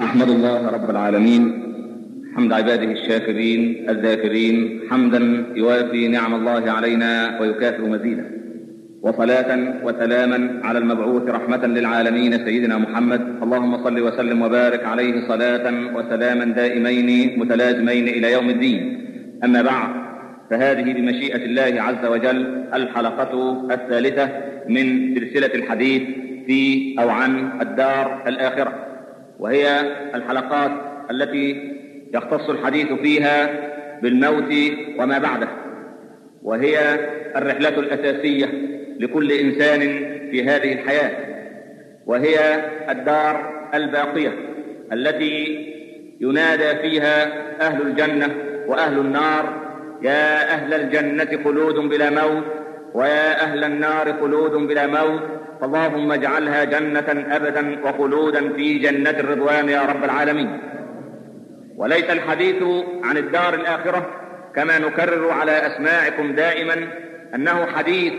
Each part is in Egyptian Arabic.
أحمد الله رب العالمين حمد عباده الشاكرين الذاكرين حمدا يوافي نعم الله علينا ويكافئ مزيدا وصلاة وسلاما على المبعوث رحمة للعالمين سيدنا محمد اللهم صل وسلم وبارك عليه صلاة وسلاما دائمين متلازمين إلى يوم الدين أما بعد فهذه بمشيئة الله عز وجل الحلقة الثالثة من سلسلة الحديث في أو عن الدار الآخرة وهي الحلقات التي يختص الحديث فيها بالموت وما بعده وهي الرحلة الأساسية لكل إنسان في هذه الحياة وهي الدار الباقية التي ينادى فيها أهل الجنة وأهل النار يا أهل الجنة خلود بلا موت ويا أهل النار خلود بلا موت فاللهم اجعلها جنة أبدا وخلودا في جنة الرضوان يا رب العالمين وليس الحديث عن الدار الآخرة كما نكرر على أسماعكم دائما أنه حديث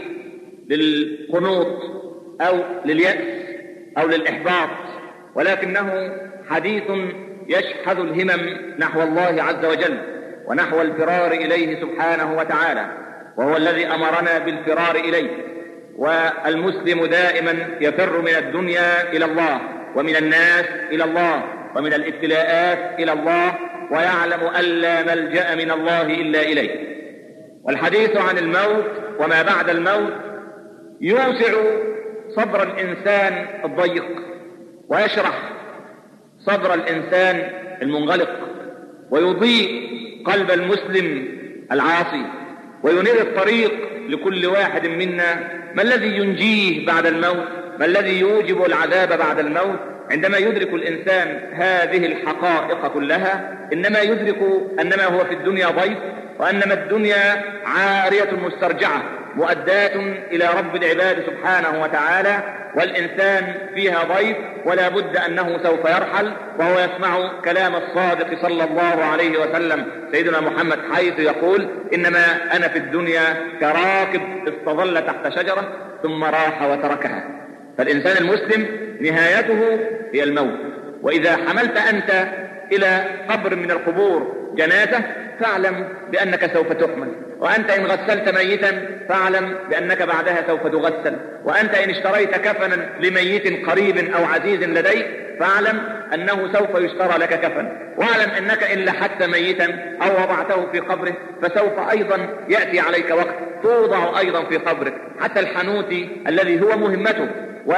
للقنوط أو لليأس أو للإحباط ولكنه حديث يشحذ الهمم نحو الله عز وجل ونحو الفرار إليه سبحانه وتعالى وهو الذي أمرنا بالفرار إليه والمسلم دائما يفر من الدنيا إلى الله ومن الناس إلى الله ومن الابتلاءات إلى الله ويعلم أن لا ملجأ من الله إلا إليه والحديث عن الموت وما بعد الموت يوسع صدر الإنسان الضيق ويشرح صدر الإنسان المنغلق ويضيء قلب المسلم العاصي وينير الطريق لكل واحد منا ما الذي ينجيه بعد الموت ما الذي يوجب العذاب بعد الموت عندما يدرك الإنسان هذه الحقائق كلها إنما يدرك أنما هو في الدنيا ضيف وأنما الدنيا عارية مسترجعة مؤداة إلى رب العباد سبحانه وتعالى والإنسان فيها ضيف ولا بد أنه سوف يرحل وهو يسمع كلام الصادق صلى الله عليه وسلم سيدنا محمد حيث يقول إنما أنا في الدنيا كراكب استظل تحت شجرة ثم راح وتركها فالإنسان المسلم نهايته هي الموت وإذا حملت أنت إلى قبر من القبور جنازة فاعلم بأنك سوف تحمل وأنت إن غسلت ميتا فاعلم بأنك بعدها سوف تغسل وأنت إن اشتريت كفنا لميت قريب أو عزيز لديك فاعلم أنه سوف يشترى لك كفن واعلم أنك إن لحدت ميتا أو وضعته في قبره فسوف أيضا يأتي عليك وقت توضع أيضا في قبرك حتى الحنوتي الذي هو مهمته و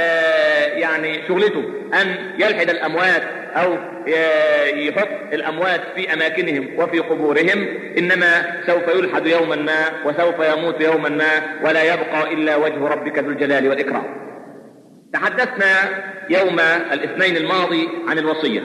يعني شغلته أن يلحد الأموات أو يحط الأموات في أماكنهم وفي قبورهم إنما سوف يلحد يوما ما وسوف يموت يوما ما ولا يبقى إلا وجه ربك ذو الجلال والإكرام تحدثنا يوم الاثنين الماضي عن الوصية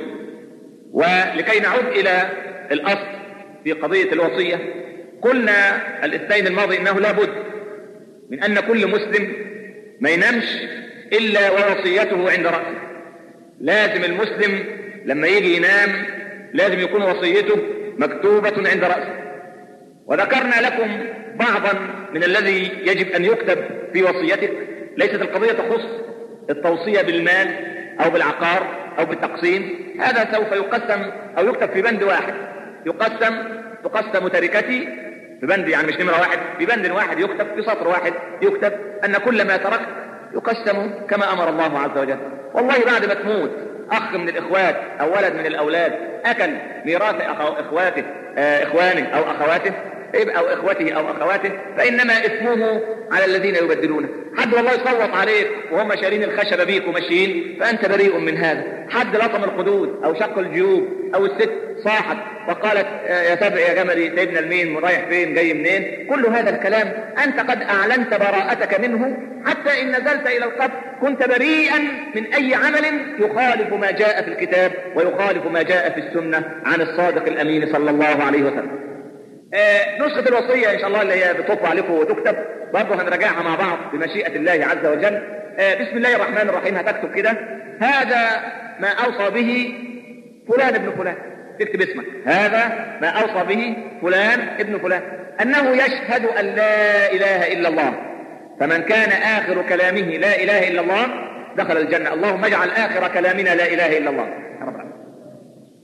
ولكي نعود إلى الأصل في قضية الوصية قلنا الاثنين الماضي إنه لابد من أن كل مسلم ما ينامش إلا ووصيته عند رأسه لازم المسلم لما يجي ينام لازم يكون وصيته مكتوبة عند رأسه وذكرنا لكم بعضا من الذي يجب أن يكتب في وصيتك ليست القضية تخص التوصية بالمال أو بالعقار أو بالتقسيم هذا سوف يقسم أو يكتب في بند واحد يقسم تقسم تركتي في بند يعني مش نمرة واحد في بند واحد يكتب في سطر واحد يكتب أن كل ما تركت يقسم كما أمر الله عز وجل والله بعد ما تموت أخ من الإخوات أو ولد من الأولاد أكل ميراث إخواته آه إخوانه أو أخواته أو إخوته أو أخواته فإنما إثمه على الذين يبدلونه حد والله يصوت عليك وهم شارين الخشبة بيك وماشيين فأنت بريء من هذا حد لطم الخدود أو شق الجيوب أو الست صاحت وقالت يا سبع يا جملي سيدنا المين رايح فين جاي منين كل هذا الكلام أنت قد أعلنت براءتك منه حتى إن نزلت إلى القبر كنت بريئا من أي عمل يخالف ما جاء في الكتاب ويخالف ما جاء في السنة عن الصادق الأمين صلى الله عليه وسلم آه نسخة الوصية إن شاء الله اللي هي بتطبع عليكم وتكتب برضه هنراجعها مع بعض بمشيئة الله عز وجل آه بسم الله الرحمن الرحيم هتكتب كده هذا ما أوصى به فلان ابن فلان تكتب اسمك هذا ما أوصى به فلان ابن فلان أنه يشهد أن لا إله إلا الله فمن كان آخر كلامه لا إله إلا الله دخل الجنة اللهم اجعل آخر كلامنا لا إله إلا الله يا رب العالمين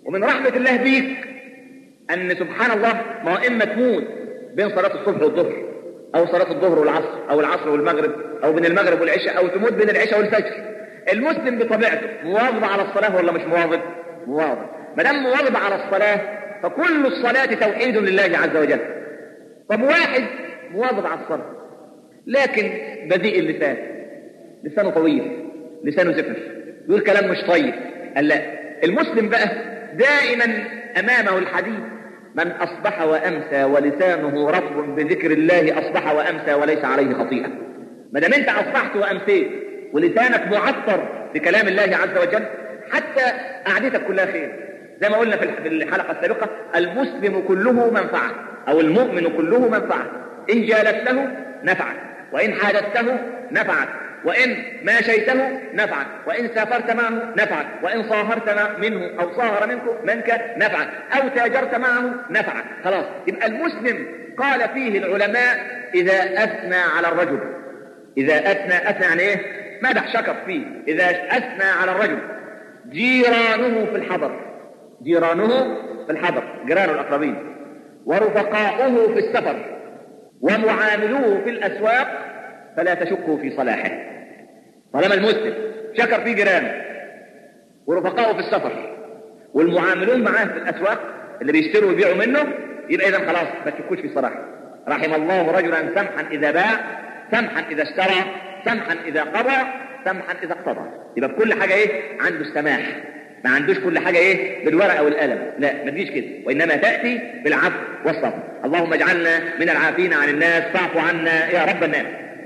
ومن رحمة الله بيك أن سبحان الله ما هو إما تموت بين صلاة الصبح والظهر أو صلاة الظهر والعصر أو العصر والمغرب أو بين المغرب والعشاء أو تموت بين العشاء والفجر المسلم بطبيعته مواظب على الصلاة ولا مش مواظب؟ مواظب ما دام مواظب على الصلاة فكل الصلاة توحيد لله عز وجل طب واحد مواظب على الصلاة لكن بذيء اللسان لسانه طويل لسانه زفر يقول كلام مش طيب قال لا المسلم بقى دائما امامه الحديث من اصبح وامسى ولسانه رطب بذكر الله اصبح وامسى وليس عليه خطيئه ما دام انت اصبحت وامسيت ولسانك معطر بكلام الله عز وجل حتى قعدتك كلها خير زي ما قلنا في الحلقه السابقه المسلم كله منفعه او المؤمن كله منفعه ان جالسته نفعك وان حادثته نفعك وإن ماشيته نفعك وإن سافرت معه نفعك وإن صاهرت منه أو صاهر منك منك نفعك أو تاجرت معه نفعك خلاص يبقى المسلم قال فيه العلماء إذا أثنى على الرجل إذا أثنى أثنى يعني إيه مدح شكر فيه إذا أثنى على الرجل جيرانه في الحضر جيرانه في الحضر جيرانه الأقربين ورفقاؤه في السفر ومعاملوه في الأسواق فلا تشكوا في صلاحه طالما المسلم شكر في جيرانه ورفقائه في السفر والمعاملون معاه في الاسواق اللي بيشتروا ويبيعوا منه يبقى اذا خلاص ما تشكوش في صلاحه رحم الله رجلا سمحا اذا باع سمحا اذا اشترى سمحا اذا قضى سمحا اذا اقتضى يبقى بكل حاجه ايه عنده السماح ما عندوش كل حاجة ايه بالورقة والقلم لا ما تجيش كده وإنما تأتي بالعفو والصبر اللهم اجعلنا من العافين عن الناس فاعف عنا يا رب الناس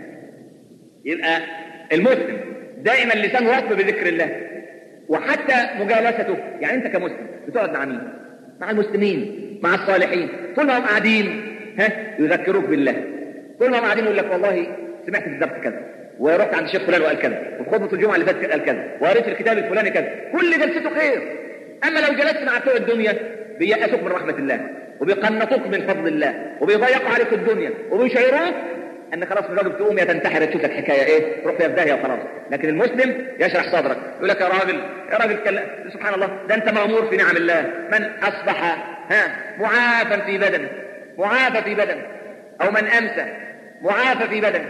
يبقى المسلم دائما لسانه رطب بذكر الله وحتى مجالسته يعني انت كمسلم بتقعد مع مين مع المسلمين مع الصالحين طول ما هم قاعدين ها يذكروك بالله طول ما هم قاعدين يقول لك والله سمعت في الدرس كذا ورحت عند الشيخ فلان وقال كذا وفي خطبه الجمعه اللي فاتت قال كذا وقريت الكتاب الفلاني كذا كل جلسته خير اما لو جلست مع بتوع الدنيا بيأسوك من رحمه الله وبيقنطوك من فضل الله وبيضيقوا عليك الدنيا وبيشيروك ان خلاص الراجل تقوم يا تنتحر تشوف الحكايه ايه تروح فيها في داهيه وخلاص لكن المسلم يشرح صدرك يقول لك يا راجل يا راجل كلا. سبحان الله ده انت مامور في نعم الله من اصبح ها معافى في بدنه معافى في بدنه او من امسى معافى في بدنه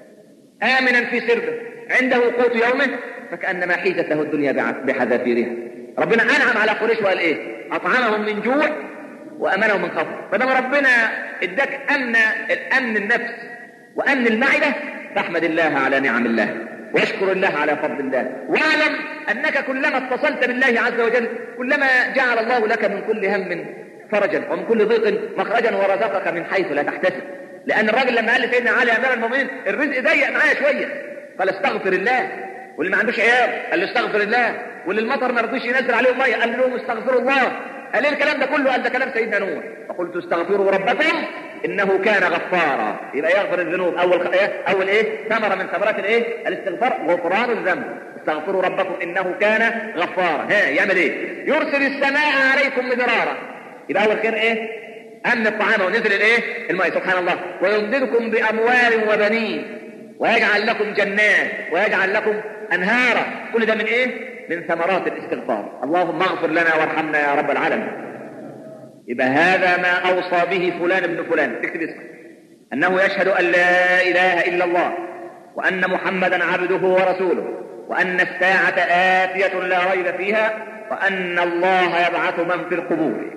امنا في سربه عنده قوت يومه فكانما حيزت له الدنيا بحذافيرها ربنا انعم على قريش وقال ايه اطعمهم من جوع وامنهم من خوف فدام ربنا اداك امن الامن النفس وأمن المعدة فاحمد الله على نعم الله واشكر الله على فضل الله واعلم أنك كلما اتصلت بالله عز وجل كلما جعل الله لك من كل هم فرجا ومن كل ضيق مخرجا ورزقك من حيث لا تحتسب لأن الراجل لما قال لسيدنا علي أمير المؤمنين الرزق ضيق معايا شوية قال استغفر الله واللي ما عندوش عيال قال له استغفر الله واللي المطر ما رضيش ينزل عليهم ميه قال لهم استغفروا الله قال ايه الكلام ده كله قال ده كلام سيدنا نوح فقلت استغفروا ربكم انه كان غفارا يبقى يغفر الذنوب اول ايه اول ايه ثمره من ثمرات الايه الاستغفار غفران الذنب استغفروا ربكم انه كان غفارا ها يعمل ايه يرسل السماء عليكم مدرارا يبقى اول خير ايه امن الطعام ونزل الايه الماء سبحان الله ويمددكم باموال وبنين ويجعل لكم جنات ويجعل لكم انهارا كل ده من ايه من ثمرات الاستغفار اللهم اغفر لنا وارحمنا يا رب العالمين يبقى هذا ما اوصى به فلان ابن فلان تكتب اسمه انه يشهد ان لا اله الا الله وان محمدا عبده ورسوله وان الساعه اتيه لا ريب فيها وان الله يبعث من في القبور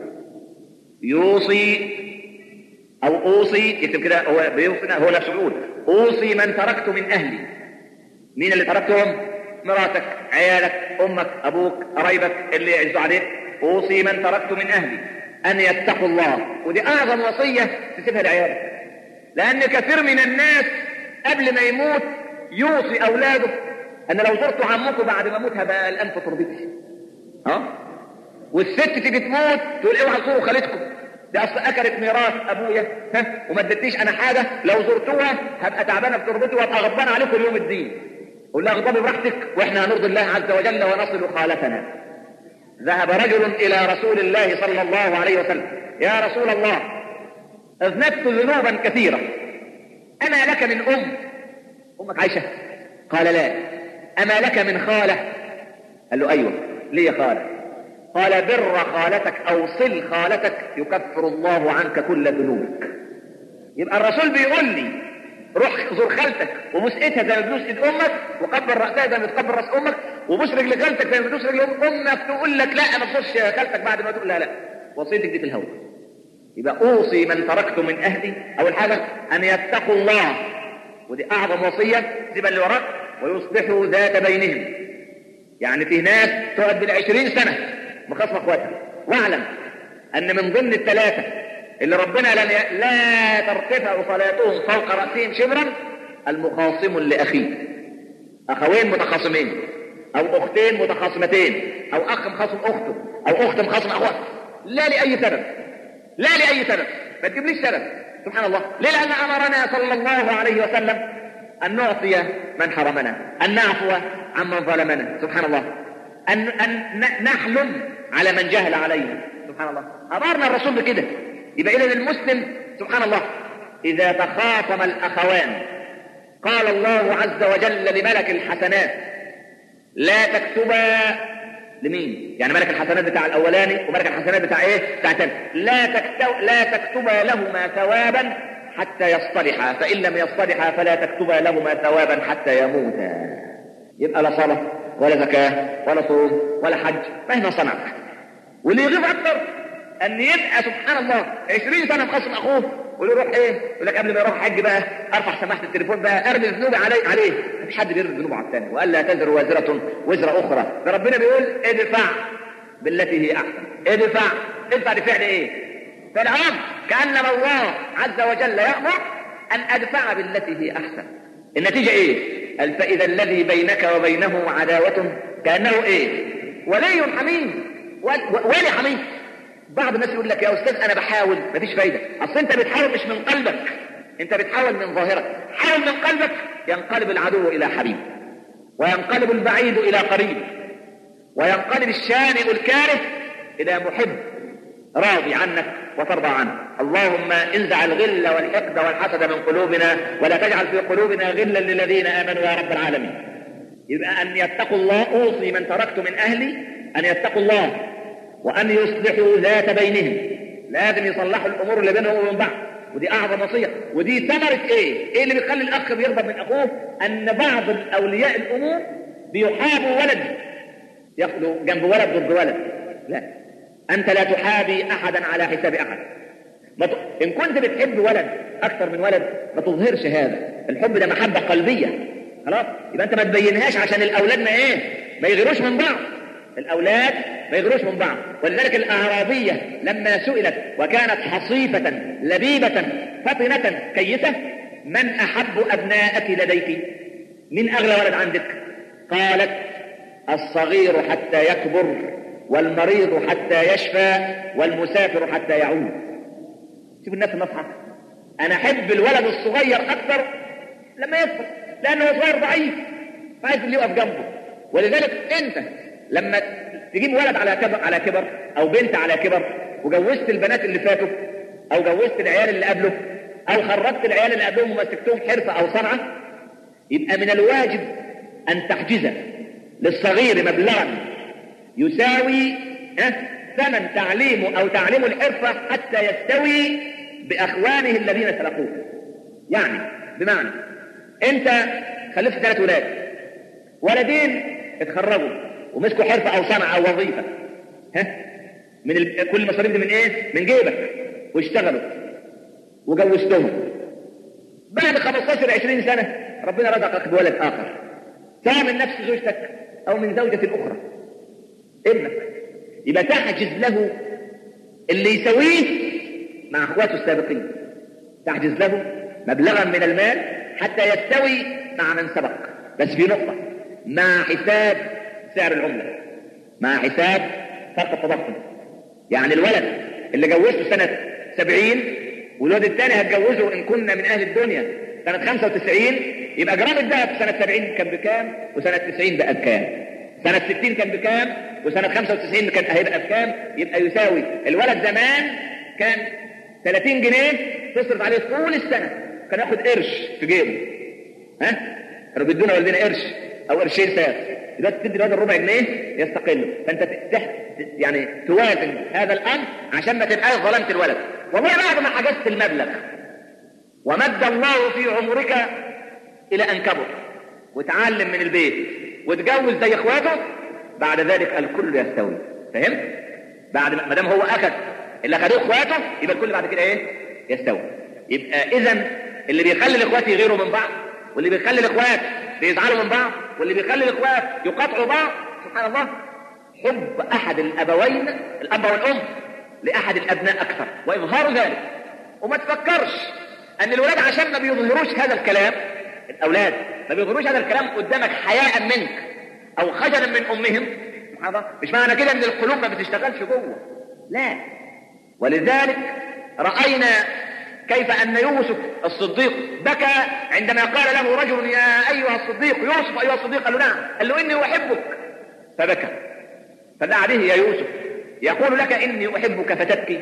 يوصي او اوصي يكتب كده هو بيوصي هو نفسه بيقول اوصي من تركت من اهلي مين اللي تركتهم مراتك عيالك امك ابوك قرايبك اللي يعزوا عليك اوصي من تركت من اهلي ان يتقوا الله ودي اعظم وصيه تسيبها لعيالك لان كثير من الناس قبل ما يموت يوصي اولاده ان لو زرت عمكم بعد ما اموت هبقى الان في تربتي ها والست تيجي تموت تقول اوعى تزوروا خالتكم ده اصل اكلت ميراث ابويا ها وما ادتنيش انا حاجه لو زرتوها هبقى تعبانه في تربتي وابقى غضبان عليكم يوم الدين قول لها اغضبي براحتك واحنا هنرضي الله عز وجل ونصل خالتنا ذهب رجل الى رسول الله صلى الله عليه وسلم يا رسول الله اذنبت ذنوبا كثيره اما لك من ام امك عايشه قال لا اما لك من خاله قال له ايوه ليه خاله قال بر خالتك او صل خالتك يكفر الله عنك كل ذنوبك يبقى الرسول بيقول لي روح زور خالتك وبوس ايدها زي ما بتبوس ايد امك وقبل راسها زي ما بتقبل راس امك وبوس رجل خالتك زي ما بتبوس رجل امك تقول لك لا ما تبوسش خالتك بعد ما تقول لا لا وصيتك دي في الهوى يبقى اوصي من تركت من اهلي اول حاجه ان يتقوا الله ودي اعظم وصيه سيب اللي وراك ويصلحوا ذات بينهم يعني في ناس تقعد بالعشرين سنه مخاصمه اخواتها واعلم ان من ضمن الثلاثه اللي ربنا لن ي... لا ترتفع صلاتهم فوق راسهم شبرا المخاصم لاخيه اخوين متخاصمين او اختين متخاصمتين او اخ مخاصم اخته او اخت مخاصم اخوها لا لاي سبب لا لاي سبب ما تجيبليش سبب سبحان الله ليه لان امرنا صلى الله عليه وسلم ان نعطي من حرمنا ان نعفو عمن ظلمنا سبحان الله ان ان نحلم على من جهل علينا سبحان الله امرنا الرسول بكده يبقى اذا المسلم سبحان الله اذا تخاصم الاخوان قال الله عز وجل لملك الحسنات لا تكتبا لمين؟ يعني ملك الحسنات بتاع الاولاني وملك الحسنات بتاع ايه؟ بتاع الثاني لا تكتب لا تكتبا لهما ثوابا حتى يصطلحا فان لم يصطلحا فلا تكتبا لهما ثوابا حتى يموتا يبقى لا صلاه ولا زكاه ولا صوم ولا حج مهما صنع واللي يغيب اكثر ان يبقى سبحان الله 20 سنه مخصم اخوه ويروح ايه؟ يقول لك قبل ما يروح حج بقى ارفع سماعه التليفون بقى ارمي ذنوبي عليه عليه مفيش حد بيرمي ذنوبه على الثاني وقال لا تزر وازره وزر اخرى فربنا بيقول ادفع بالتي هي احسن ادفع ادفع بفعل ايه؟ فعل امر كانما الله عز وجل يامر ان ادفع بالتي هي احسن النتيجه ايه؟ قال فاذا الذي بينك وبينه عداوه كانه ايه؟ ولي حميم ولي حميم بعض الناس يقول لك يا استاذ انا بحاول مفيش فايده اصل انت بتحاول مش من قلبك انت بتحاول من ظاهرك حاول من قلبك ينقلب العدو الى حبيب وينقلب البعيد الى قريب وينقلب الشانئ الكاره الى محب راضي عنك وترضى عنه اللهم انزع الغل والحقد والحسد من قلوبنا ولا تجعل في قلوبنا غلا للذين امنوا يا رب العالمين يبقى ان يتقوا الله اوصي من تركت من اهلي ان يتقوا الله وأن يصلحوا ذات بينهم لازم يصلحوا الأمور اللي بينهم وبين بعض ودي أعظم وصية ودي ثمرة إيه؟ إيه اللي بيخلي الأخ بيغضب من أخوه؟ أن بعض أولياء الأمور بيحابوا ولد ياخدوا جنب ولد ضد ولد لا أنت لا تحابي أحدا على حساب أحد ت... إن كنت بتحب ولد أكثر من ولد ما تظهرش هذا الحب ده محبة قلبية خلاص يبقى أنت ما تبينهاش عشان الأولاد ما إيه ما يغيروش من بعض الأولاد ما يغروش من بعض ولذلك الأعرابية لما سئلت وكانت حصيفة لبيبة فطنة كيسة من أحب أبناءك لديك من أغلى ولد عندك قالت الصغير حتى يكبر والمريض حتى يشفى والمسافر حتى يعود شوف الناس النصحة أنا أحب الولد الصغير أكثر لما يكبر لأنه صغير ضعيف فعايز اللي يقف جنبه ولذلك أنت لما تجيب ولد على كبر على كبر او بنت على كبر وجوزت البنات اللي فاتوا او جوزت العيال اللي قبله او خرجت العيال اللي قبلهم ومسكتهم حرفه او صنعه يبقى من الواجب ان تحجز للصغير مبلغا يساوي ثمن تعليمه او تعليم الحرفه حتى يستوي باخوانه الذين سبقوه يعني بمعنى انت خلفت ثلاث ولاد ولدين اتخرجوا ومسكوا حرفة أو صنعة أو وظيفة ها من ال... كل المصاريف دي من إيه؟ من جيبك واشتغلوا وجوزتهم بعد 15 20 سنة ربنا رزقك بولد آخر سواء من نفس زوجتك أو من زوجة أخرى ابنك يبقى تحجز له اللي يسويه مع اخواته السابقين تحجز له مبلغا من المال حتى يستوي مع من سبق بس في نقطة مع حساب سعر العملة مع حساب فرق التضخم يعني الولد اللي جوزته سنة سبعين والولد الثاني هتجوزه إن كنا من أهل الدنيا سنة 95 يبقى جرام الذهب سنة 70 كان بكام وسنة 90 بقى بكام سنة 60 كان بكام وسنة 95 كان هيبقى بكام يبقى يساوي الولد زمان كان 30 جنيه تصرف عليه طول السنة كان ياخد قرش في جيبه ها كانوا بيدونا والدينا قرش او قرشين ساعة دلوقتي تدي الواد الربع جنيه يستقل فانت تح... يعني توازن هذا الامر عشان ما تبقاش ظلمت الولد والله بعد ما حجزت المبلغ ومد الله في عمرك الى ان كبر وتعلم من البيت وتجوز زي اخواته بعد ذلك الكل يستوي فهمت بعد ما دام هو اخذ اللي اخذوه اخواته يبقى الكل بعد كده ايه يستوي يبقى اذا اللي بيخلي الاخوات يغيروا من بعض واللي بيخلي الاخوات بيزعلوا من بعض واللي بيخلي الاخوات يقاطعوا بعض سبحان الله حب احد الابوين الاب والام لاحد الابناء اكثر واظهار ذلك وما تفكرش ان الولاد عشان ما بيظهروش هذا الكلام الاولاد ما بيظهروش هذا الكلام قدامك حياء منك او خجلا من امهم سبحان الله مش معنى كده ان القلوب ما بتشتغلش جوه لا ولذلك راينا كيف ان يوسف الصديق بكى عندما قال له رجل يا ايها الصديق يوسف ايها الصديق قال له نعم قال له اني احبك فبكى فدعا به يا يوسف يقول لك اني احبك فتبكي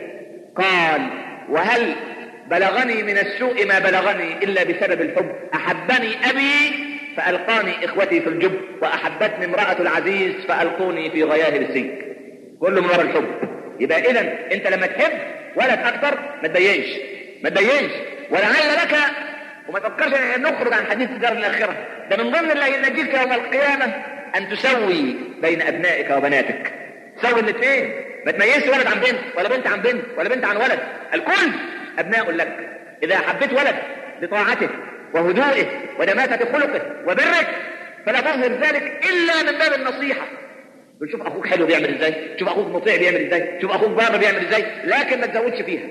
قال وهل بلغني من السوء ما بلغني الا بسبب الحب احبني ابي فالقاني اخوتي في الجب واحبتني امراه العزيز فالقوني في غياهب السجن كله من وراء الحب يبقى اذا انت لما تحب ولد اكثر ما تبينش ما تبينش ولعل لك وما تفكرش ان نخرج عن حديث الدار الاخره ده من ضمن اللي ينجيك يوم القيامه ان تسوي بين ابنائك وبناتك تسوي الاثنين ما تميزش ولد عن بنت ولا بنت عن بنت ولا بنت عن ولد الكل ابناء لك اذا حبيت ولد بطاعته وهدوئه ودماثه خلقه وبرك فلا تظهر ذلك الا من باب النصيحه شوف اخوك حلو بيعمل ازاي شوف اخوك مطيع بيعمل ازاي شوف اخوك بابا بيعمل ازاي لكن ما تزودش فيها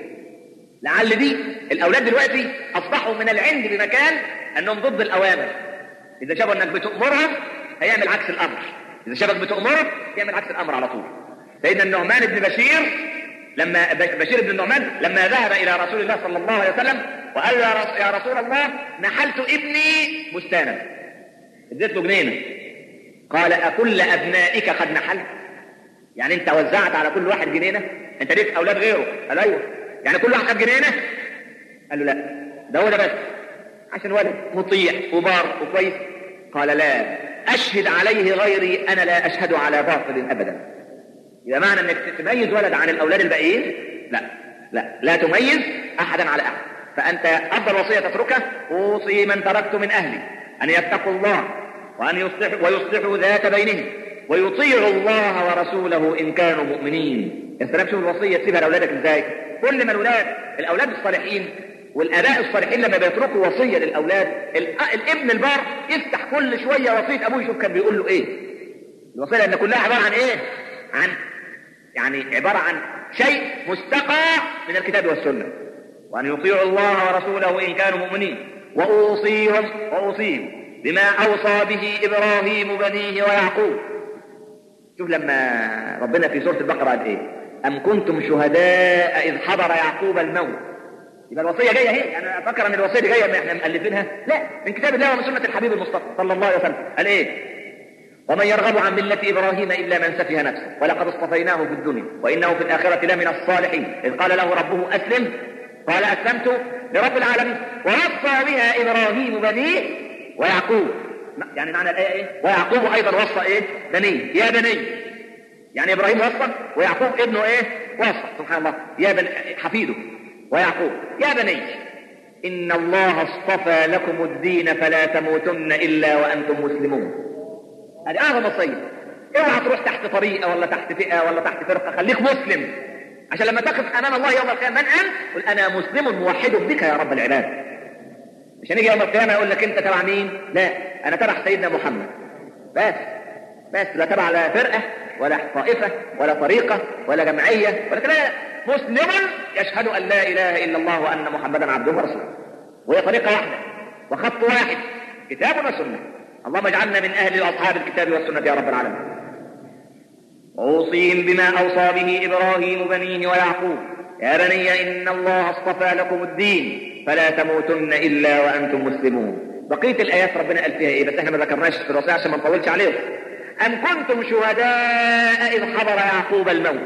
لعل دي الاولاد دلوقتي اصبحوا من العند بمكان انهم ضد الاوامر اذا شافوا انك بتامرهم هيعمل عكس الامر اذا شافك بتامره يعمل عكس الامر على طول سيدنا النعمان بن بشير لما بشير بن النعمان لما ذهب الى رسول الله صلى الله عليه وسلم وقال له يا رسول الله نحلت ابني بستانا اديت له جنينه قال أكل أبنائك قد نحلت يعني أنت وزعت على كل واحد جنينة أنت ليك أولاد غيره قال أيوه يعني كل واحد خد جنينة قال له لا ده هو ده بس عشان ولد مطيع وبار وكويس قال لا أشهد عليه غيري أنا لا أشهد على باطل أبدا إذا معنى أنك تميز ولد عن الأولاد الباقيين لا لا لا تميز أحدا على أحد فأنت أفضل وصية تتركها أوصي من تركت من أهلي أن يتقوا الله وأن يصلحوا ويصلحوا ذات بينهم ويطيعوا الله ورسوله إن كانوا مؤمنين يا سلام شوف الوصية تسيبها لأولادك إزاي كل ما الأولاد الأولاد الصالحين والآباء الصالحين لما بيتركوا وصية للأولاد الابن البار يفتح كل شوية وصية أبوه يشوف كان بيقول له إيه الوصية لأن كلها عبارة عن إيه عن يعني عبارة عن شيء مستقى من الكتاب والسنة وأن يطيعوا الله ورسوله إن كانوا مؤمنين وأوصيهم وأوصيهم بما أوصى به إبراهيم بنيه ويعقوب شوف لما ربنا في سورة البقرة قال إيه أم كنتم شهداء إذ حضر يعقوب الموت يبقى الوصية جاية اهي يعني أفكر أن الوصية دي جاية ما إحنا مؤلفينها لا من كتاب الله ومن سنة الحبيب المصطفى صلى الله عليه وسلم قال إيه ومن يرغب عن ملة إبراهيم إلا من سفه نفسه ولقد اصطفيناه في الدنيا وإنه في الآخرة لمن الصالحين إذ قال له ربه أسلم قال أسلمت لرب العالمين ووصى بها إبراهيم بنيه ويعقوب يعني معنى الآية إيه؟ ويعقوب أيضا وصى إيه؟ بني يا بني يعني إبراهيم وصى ويعقوب ابنه إيه؟ وصى سبحان الله يا بن حفيده ويعقوب يا بني إن الله اصطفى لكم الدين فلا تموتن إلا وأنتم مسلمون هذه أعظم وصية اوعى تروح تحت طريقة ولا تحت فئة ولا تحت فرقة خليك مسلم عشان لما تقف أمام الله يوم القيامة من أنت؟ قل أنا مسلم موحد بك يا رب العباد مش هنيجي يوم القيامة يقول لك أنت تبع مين؟ لا أنا تبع سيدنا محمد بس بس لا تبع لا فرقة ولا طائفة ولا طريقة ولا جمعية ولا كده مسلم يشهد أن لا إله إلا الله وأن محمدا عبده ورسوله وهي طريقة واحدة وخط واحد كتاب وسنة اللهم اجعلنا من أهل أصحاب الكتاب والسنة يا رب العالمين وأوصيهم بما أوصى به إبراهيم بنيه ويعقوب يا بني إن الله اصطفى لكم الدين فلا تموتن إلا وأنتم مسلمون بقية الآيات ربنا قال فيها إيه بس إحنا ما ذكرناش في الوصية عشان ما نطولش عليهم أم كنتم شهداء إذ حضر يعقوب الموت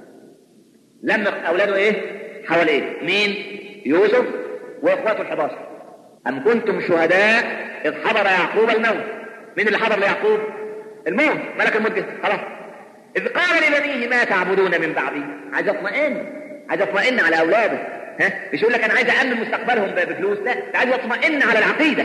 لما أولاده إيه حواليه مين يوسف وإخواته الحداشر أم كنتم شهداء إذ حضر يعقوب الموت مين اللي حضر ليعقوب الموت ملك الموت جه خلاص إذ قال لبنيه ما تعبدون من بعدي عايز يطمئن عايز يطمئن على أولاده ها مش يقول لك أنا عايز أأمن مستقبلهم بفلوس لا ده عايز يطمئن على العقيدة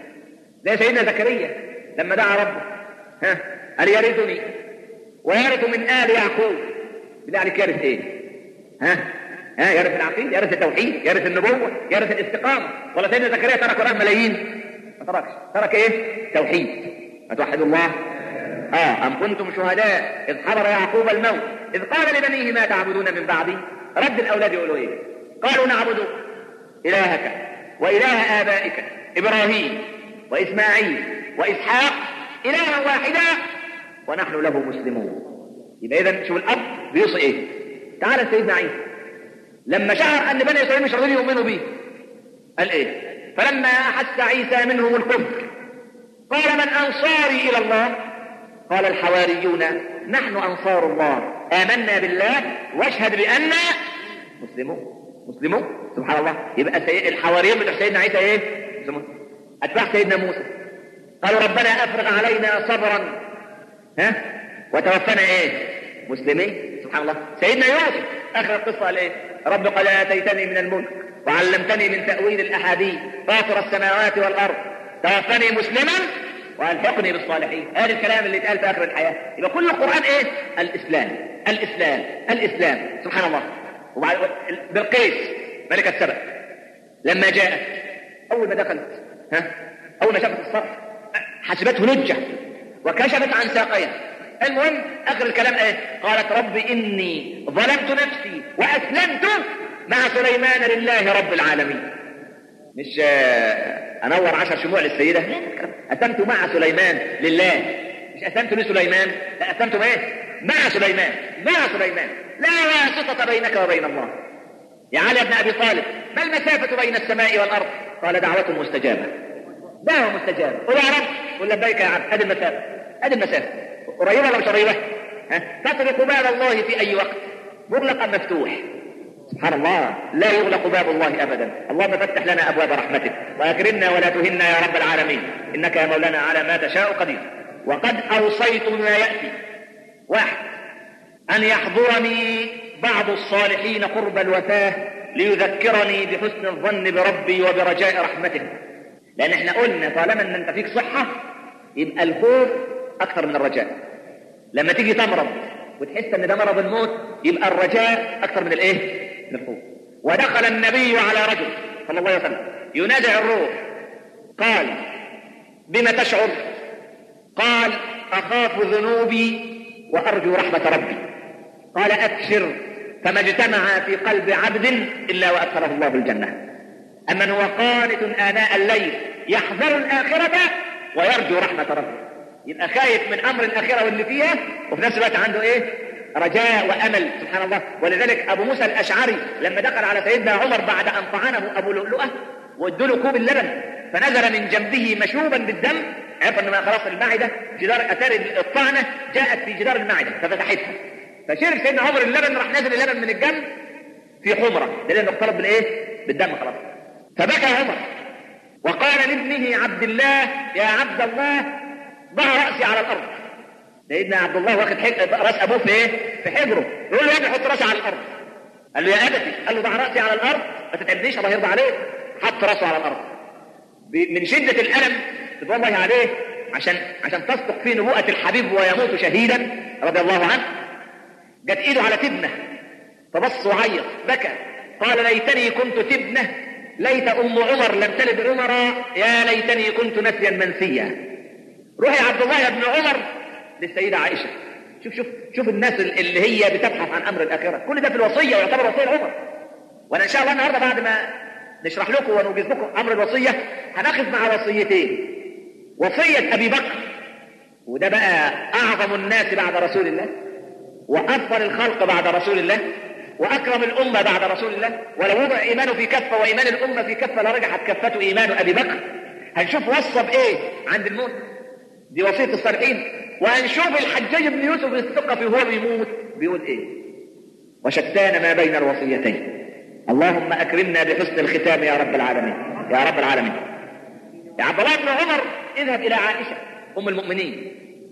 زي سيدنا زكريا لما دعا ربه ها قال يرثني ويرث من آل يعقوب بالله عليك يرث إيه ها ها يرث العقيدة يرث التوحيد يرث النبوة يرث الاستقامة ولا سيدنا زكريا ترك وراه ملايين ما تركش ترك ايه توحيد اتوحدوا الله اه ام كنتم شهداء اذ حضر يعقوب الموت اذ قال لبنيه ما تعبدون من بعدي رد الاولاد يقولوا ايه قالوا نعبد الهك واله ابائك ابراهيم واسماعيل واسحاق الها واحدا ونحن له مسلمون يبقى اذا شوف الاب بيوصي ايه تعالى سيدنا عيسى لما شعر ان بني اسرائيل مش راضيين يؤمنوا به قال ايه فلما احس عيسى منهم الكفر قال من انصاري الى الله قال الحواريون نحن انصار الله امنا بالله واشهد باننا مسلمون مسلمون سبحان الله يبقى سي... الحواريون بتوع سيدنا عيسى ايه مسلمون اتباع سيدنا موسى قالوا ربنا افرغ علينا صبرا ها وتوفنا ايه مسلمين سبحان الله سيدنا يوسف اخر القصه قال ايه رب قد اتيتني من الملك وعلمتني من تاويل الاحاديث فاطر السماوات والارض توفني مسلما والحقني بالصالحين هذا الكلام اللي اتقال في اخر الحياه يبقى كل القران ايه الاسلام الاسلام الاسلام سبحان الله وبعد بالقيس ملكه سبأ لما جاءت اول ما دخلت ها اول ما شافت الصرح حسبته لجه وكشفت عن ساقيها المهم اخر الكلام ايه قالت رب اني ظلمت نفسي واسلمت مع سليمان لله رب العالمين مش انور عشر شموع للسيده اسلمت مع سليمان لله مش اسلمت لسليمان لا اسلمت ايه مع سليمان مع سليمان لا واسطه بينك وبين الله يا علي بن ابي طالب ما المسافه بين السماء والارض قال دعوه مستجابه دعوه مستجابه قل يا رب قل لبيك يا عبد ادي المسافه ادي المسافه قريبه ولا مش قريبه؟ ها تطرق باب الله في اي وقت مغلق ام مفتوح؟ سبحان الله لا يغلق باب الله ابدا اللهم فتح لنا ابواب رحمتك واكرمنا ولا تهنا يا رب العالمين انك يا مولانا على ما تشاء قدير وقد اوصيت بما ياتي واحد ان يحضرني بعض الصالحين قرب الوفاه ليذكرني بحسن الظن بربي وبرجاء رحمته لان احنا قلنا طالما ان انت فيك صحه يبقى الخوف اكثر من الرجاء لما تيجي تمرض وتحس ان ده مرض الموت يبقى الرجاء اكثر من الايه من الخوف ودخل النبي على رجل صلى الله عليه وسلم ينازع الروح قال بما تشعر قال اخاف ذنوبي وارجو رحمه ربي قال ابشر فما اجتمع في قلب عبد الا وادخله الله الجنه اما هو قانت اناء الليل يحذر الاخره ويرجو رحمه ربه يبقى خايف من امر الاخره واللي فيها وفي نفس الوقت عنده ايه رجاء وامل سبحان الله ولذلك ابو موسى الاشعري لما دخل على سيدنا عمر بعد ان طعنه ابو لؤلؤه وادوا له كوب اللبن فنزل من جنبه مشوبا بالدم عرف ان خلاص المعده جدار اتاري الطعنه جاءت في جدار المعده ففتحتها فشرب سيدنا عمر اللبن راح نازل اللبن من الجنب في حمره ده لانه اختلط بالايه؟ بالدم خلاص فبكى عمر وقال لابنه عبد الله يا عبد الله ضع راسي على الارض سيدنا عبد الله واخد راس ابوه في ايه؟ في حجره يقول له يا ابني حط راسي على الارض قال له يا ابتي قال له ضع راسي على الارض ما تتعبنيش الله يرضى عليك حط راسه على الارض من شده الالم رضوان الله عليه عشان عشان تصدق فيه نبوءه الحبيب ويموت شهيدا رضي الله عنه جت ايده على تبنه فبص وعيط بكى قال ليتني كنت تبنه ليت ام عمر لم تلد عمرا يا ليتني كنت نسيا منسيا روح يا عبد الله يا ابن عمر للسيدة عائشة شوف شوف شوف الناس اللي هي بتبحث عن أمر الآخرة كل ده في الوصية ويعتبر وصية عمر وأنا إن شاء الله النهاردة بعد ما نشرح لكم ونوجز لكم أمر الوصية هناخذ مع وصيتين وصية أبي بكر وده بقى أعظم الناس بعد رسول الله وأفضل الخلق بعد رسول الله وأكرم الأمة بعد رسول الله ولو وضع إيمانه في كفة وإيمان الأمة في كفة لرجحت كفته إيمان أبي بكر هنشوف وصى بإيه عند الموت دي وصية الصالحين وهنشوف الحجاج بن يوسف الثقفي وهو بيموت بيقول ايه وشتان ما بين الوصيتين اللهم اكرمنا بحسن الختام يا رب العالمين يا رب العالمين يا عبد الله بن عمر اذهب الى عائشه ام المؤمنين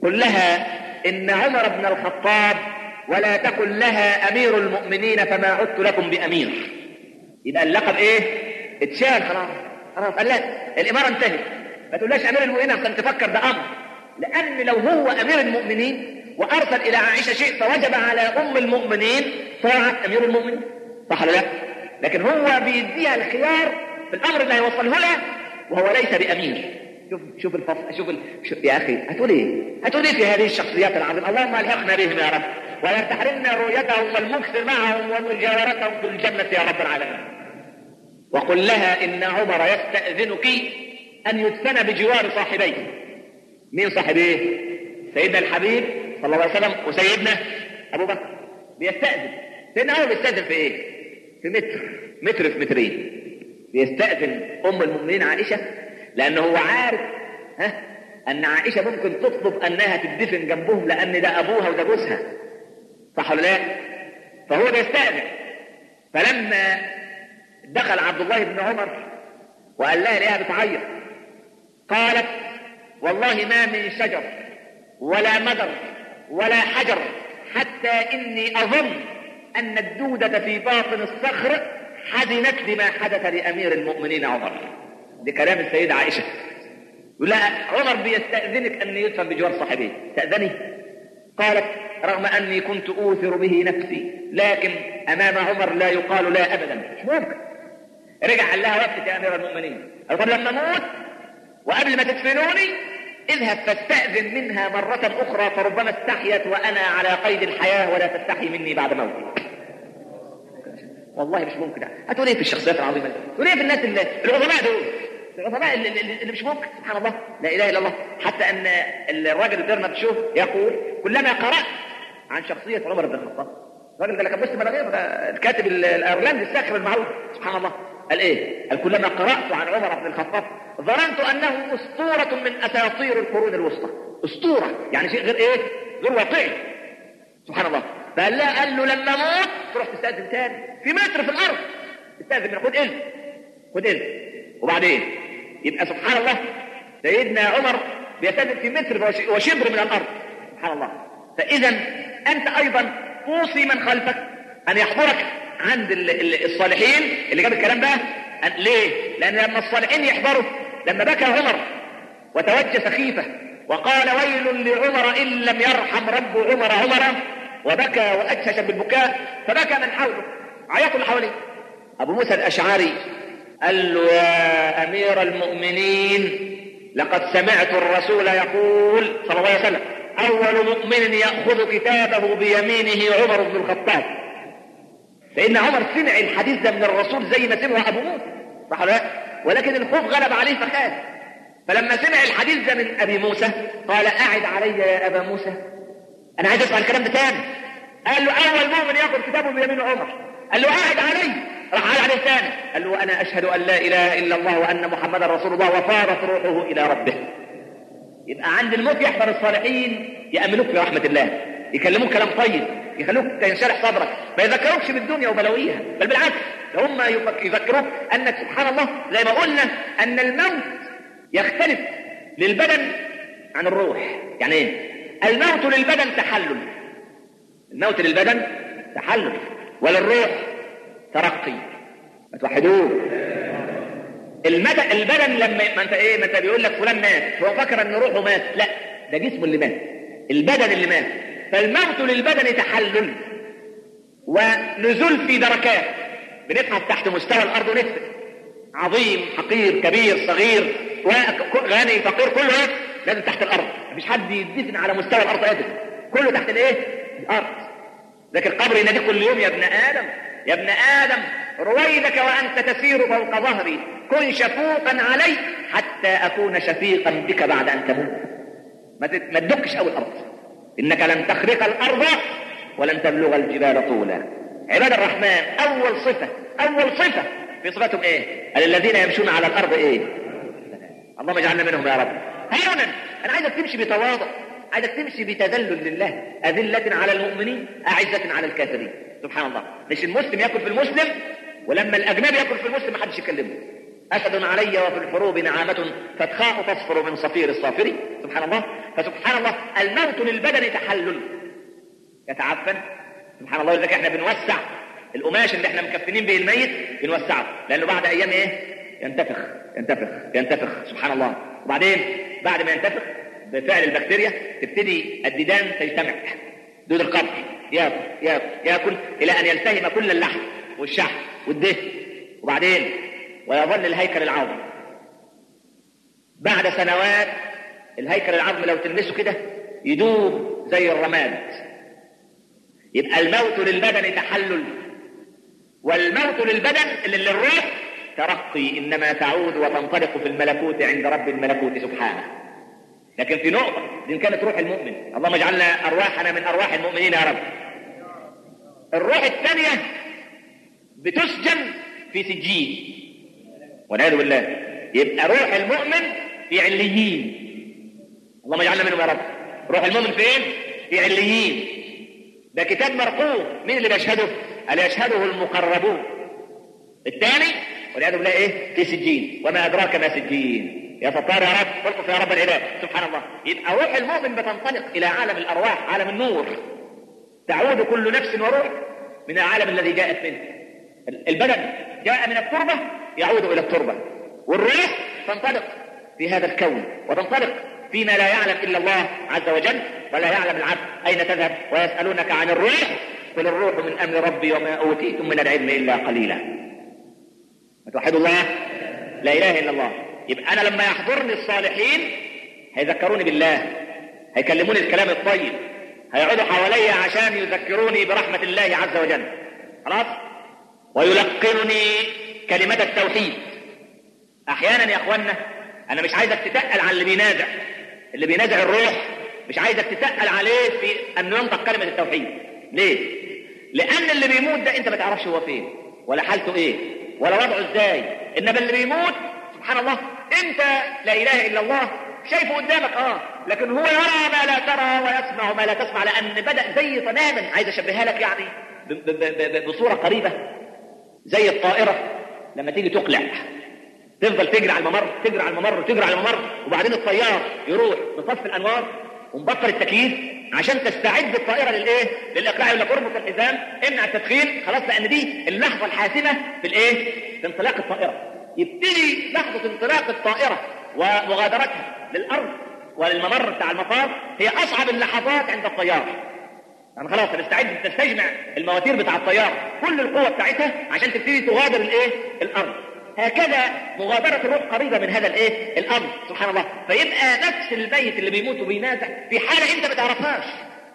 قل لها إن عمر بن الخطاب ولا تقل لها أمير المؤمنين فما عدت لكم بأمير يبقى اللقب إيه؟ اتشال خلاص خلاص قال لا الإمارة انتهت ما تقولهاش أمير المؤمنين عشان تفكر ده أمر لأن لو هو أمير المؤمنين وأرسل إلى عائشة شيء فوجب على أم المؤمنين طاعة أمير المؤمنين صح ولا لا؟ لكن هو بيديها الخيار في الأمر اللي هيوصله لها وهو ليس بأمير شوف شوف الفصل شوف ال... شوف يا أخي هتقول إيه؟ هتقول إيه في هذه الشخصيات العظيمة؟ اللهم ألحقنا بهم يا رب ولا تحرمنا رؤيتهم والمكث معهم ومجاورتهم في الجنة يا رب العالمين وقل لها إن عمر يستأذنك أن يدفن بجوار صاحبيه مين صاحبيه؟ سيدنا الحبيب صلى الله عليه وسلم وسيدنا أبو بكر بيستأذن سيدنا عمر بيستأذن في إيه؟ في متر متر في مترين بيستأذن أم المؤمنين عائشة لأنه هو عارف ها أن عائشة ممكن تطلب أنها تدفن جنبهم لأن ده أبوها وده جوزها صح ولا لا؟ فهو بيستأذن فلما دخل عبد الله بن عمر وقال لها ليها بتعيط قالت والله ما من شجر ولا مدر ولا حجر حتى إني أظن أن الدودة في باطن الصخر حزنت بما حدث لأمير المؤمنين عمر لكلام السيدة عائشة يقول لها عمر بيستأذنك أن يدفن بجوار صاحبيه تأذني قالت رغم أني كنت أوثر به نفسي لكن أمام عمر لا يقال لا أبدا مش ممكن رجع قال لها وقفت يا أمير المؤمنين قال طب لما أموت وقبل ما تدفنوني اذهب فاستأذن منها مرة أخرى فربما استحيت وأنا على قيد الحياة ولا تستحي مني بعد موتي والله مش ممكن هتقول ايه في الشخصيات العظيمة دي تقول ايه في الناس اللي العظماء دول العظماء اللي, اللي, اللي مش ممكن سبحان الله لا اله الا الله حتى ان الراجل الدرنا شوف يقول كلما قرأت عن شخصية عمر بن الخطاب الراجل ده اللي كان مسلم ولا غيره الكاتب الايرلندي الساخر المعروف سبحان الله قال ايه؟ قال كلما قرأت عن عمر بن الخطاب ظننت انه اسطورة من اساطير القرون الوسطى اسطورة يعني شيء غير ايه؟ غير واقعي سبحان الله فقال لا قال له لما موت تروح تستأذن تاني في متر في الارض تستأذن من خد اذن خد اذن وبعدين يبقى سبحان الله سيدنا عمر بيستأذن في متر وشبر من الارض سبحان الله فاذا انت ايضا اوصي من خلفك ان يحضرك عند الصالحين اللي جاب الكلام ده ليه؟ لان لما الصالحين يحضروا لما بكى عمر وتوجه سخيفه وقال ويل لعمر ان لم يرحم رب عمر عمر وبكى واجهش بالبكاء فبكى من حوله عيطوا اللي حواليه ابو موسى الاشعري قال له يا امير المؤمنين لقد سمعت الرسول يقول صلى الله عليه وسلم اول مؤمن ياخذ كتابه بيمينه عمر بن الخطاب لان عمر سمع الحديث ده من الرسول زي ما سمعه ابو موسى صح ولا ولكن الخوف غلب عليه فخاف فلما سمع الحديث ده من ابي موسى قال اعد علي يا ابا موسى انا عايز اسمع الكلام ده تاني قال له اول مؤمن ياخذ كتابه بيمين عمر قال له اعد علي راح قال عليه ثاني قال له انا اشهد ان لا اله الا الله وان محمدا رسول الله وفارت روحه الى ربه يبقى عند الموت يحضر الصالحين يأمنوك برحمة الله يكلموك كلام طيب يخلوك ينشرح صدرك ما يذكروكش بالدنيا وبلاويها بل بالعكس هم يذكروك انك سبحان الله زي ما قلنا ان الموت يختلف للبدن عن الروح يعني ايه الموت للبدن تحلل الموت للبدن تحلل وللروح ترقي ما توحدوه المدى البدن لما ما انت ايه ما انت بيقول لك فلان مات هو فاكر ان روحه مات لا ده جسمه اللي مات البدن اللي مات فالموت للبدن تحلل ونزول في دركات بنبحث تحت مستوى الارض ونفسد عظيم حقير كبير صغير غني فقير كله ايه لازم تحت الارض مفيش حد يدفن على مستوى الارض ابدا كله تحت الايه الارض لكن القبر يناديك كل يوم يا ابن ادم يا ابن ادم رويدك وانت تسير فوق ظهري كن شفوقا علي حتى اكون شفيقا بك بعد ان تموت ما تدكش قوي الارض انك لن تخرق الارض ولن تبلغ الجبال طولا عباد الرحمن اول صفه اول صفه في صفاتهم ايه قال الذين يمشون على الارض ايه اللهم اجعلنا منهم يا رب هونا انا عايزك تمشي بتواضع عايزك تمشي بتذلل لله أذلة على المؤمنين أعزة على الكافرين سبحان الله مش المسلم ياكل في المسلم ولما الأجنبي ياكل في المسلم ما حدش يكلمه أسد علي وفي الحروب نعامة فتخاء تصفر من صفير الصافر سبحان الله فسبحان الله الموت للبدن تحلل يتعفن سبحان الله لذلك احنا بنوسع القماش اللي احنا مكفنين به الميت بنوسعه لانه بعد ايام ايه ينتفخ ينتفخ ينتفخ سبحان الله وبعدين بعد ما ينتفخ بفعل البكتيريا تبتدي الديدان تجتمع دود القبر ياكل ياكل ياكل الى ان يلتهم كل اللحم والشحم والدهن وبعدين ويظل الهيكل العظمي بعد سنوات الهيكل العظمي لو تلمسه كده يدوب زي الرماد يبقى الموت للبدن تحلل والموت للبدن اللي للروح ترقي انما تعود وتنطلق في الملكوت عند رب الملكوت سبحانه لكن في نقطه دي كانت روح المؤمن اللهم اجعلنا ارواحنا من ارواح المؤمنين يا رب الروح الثانيه بتسجن في سجين والعياذ بالله يبقى روح المؤمن في عليين اللهم اجعلنا منهم يا رب روح المؤمن فين في عليين ده كتاب مرقوم مين اللي بيشهده قال يشهده المقربون الثاني والعياذ بالله ايه في سجين وما ادراك ما سجين يا ستار يا رب الطف يا رب العباد سبحان الله يبقى روح المؤمن بتنطلق الى عالم الارواح عالم النور تعود كل نفس وروح من العالم الذي جاءت منه البدن جاء من التربه يعود الى التربه والروح تنطلق في هذا الكون وتنطلق فيما لا يعلم الا الله عز وجل ولا يعلم العبد اين تذهب ويسالونك عن الروح قل الروح من امر ربي وما اوتيتم من العلم الا قليلا توحدوا الله لا اله الا الله يبقى انا لما يحضرني الصالحين هيذكروني بالله هيكلموني الكلام الطيب هيقعدوا حواليا عشان يذكروني برحمه الله عز وجل خلاص ويلقنني كلمه التوحيد احيانا يا اخوانا انا مش عايزك تتقل على اللي بينازع اللي بينازع الروح مش عايزك تتقل عليه في انه ينطق كلمه التوحيد ليه لان اللي بيموت ده انت ما تعرفش هو فين ولا حالته ايه ولا وضعه ازاي انما اللي بيموت سبحان الله انت لا اله الا الله شايفه قدامك اه لكن هو يرى ما لا ترى ويسمع ما لا تسمع لان بدا زي تماما عايز اشبهها لك يعني ب- ب- ب- بصوره قريبه زي الطائره لما تيجي تقلع تفضل تجري على الممر تجري على الممر تجري على الممر وبعدين الطيار يروح بطفي الانوار ومبطل التكييف عشان تستعد الطائره للايه؟ للاقلاع يقول لك اربط الحزام امنع التدخين خلاص لان دي اللحظه الحاسمه في الايه؟ في انطلاق الطائره يبتدي لحظه انطلاق الطائره ومغادرتها للارض وللممر بتاع المطار هي اصعب اللحظات عند الطيار يعني خلاص تستعد تستجمع المواتير بتاع الطياره كل القوه بتاعتها عشان تبتدي تغادر الايه؟ الارض هكذا مغادرة الروح قريبة من هذا الايه؟ الامر سبحان الله فيبقى نفس الميت اللي بيموت وبينازع في حالة انت ما تعرفهاش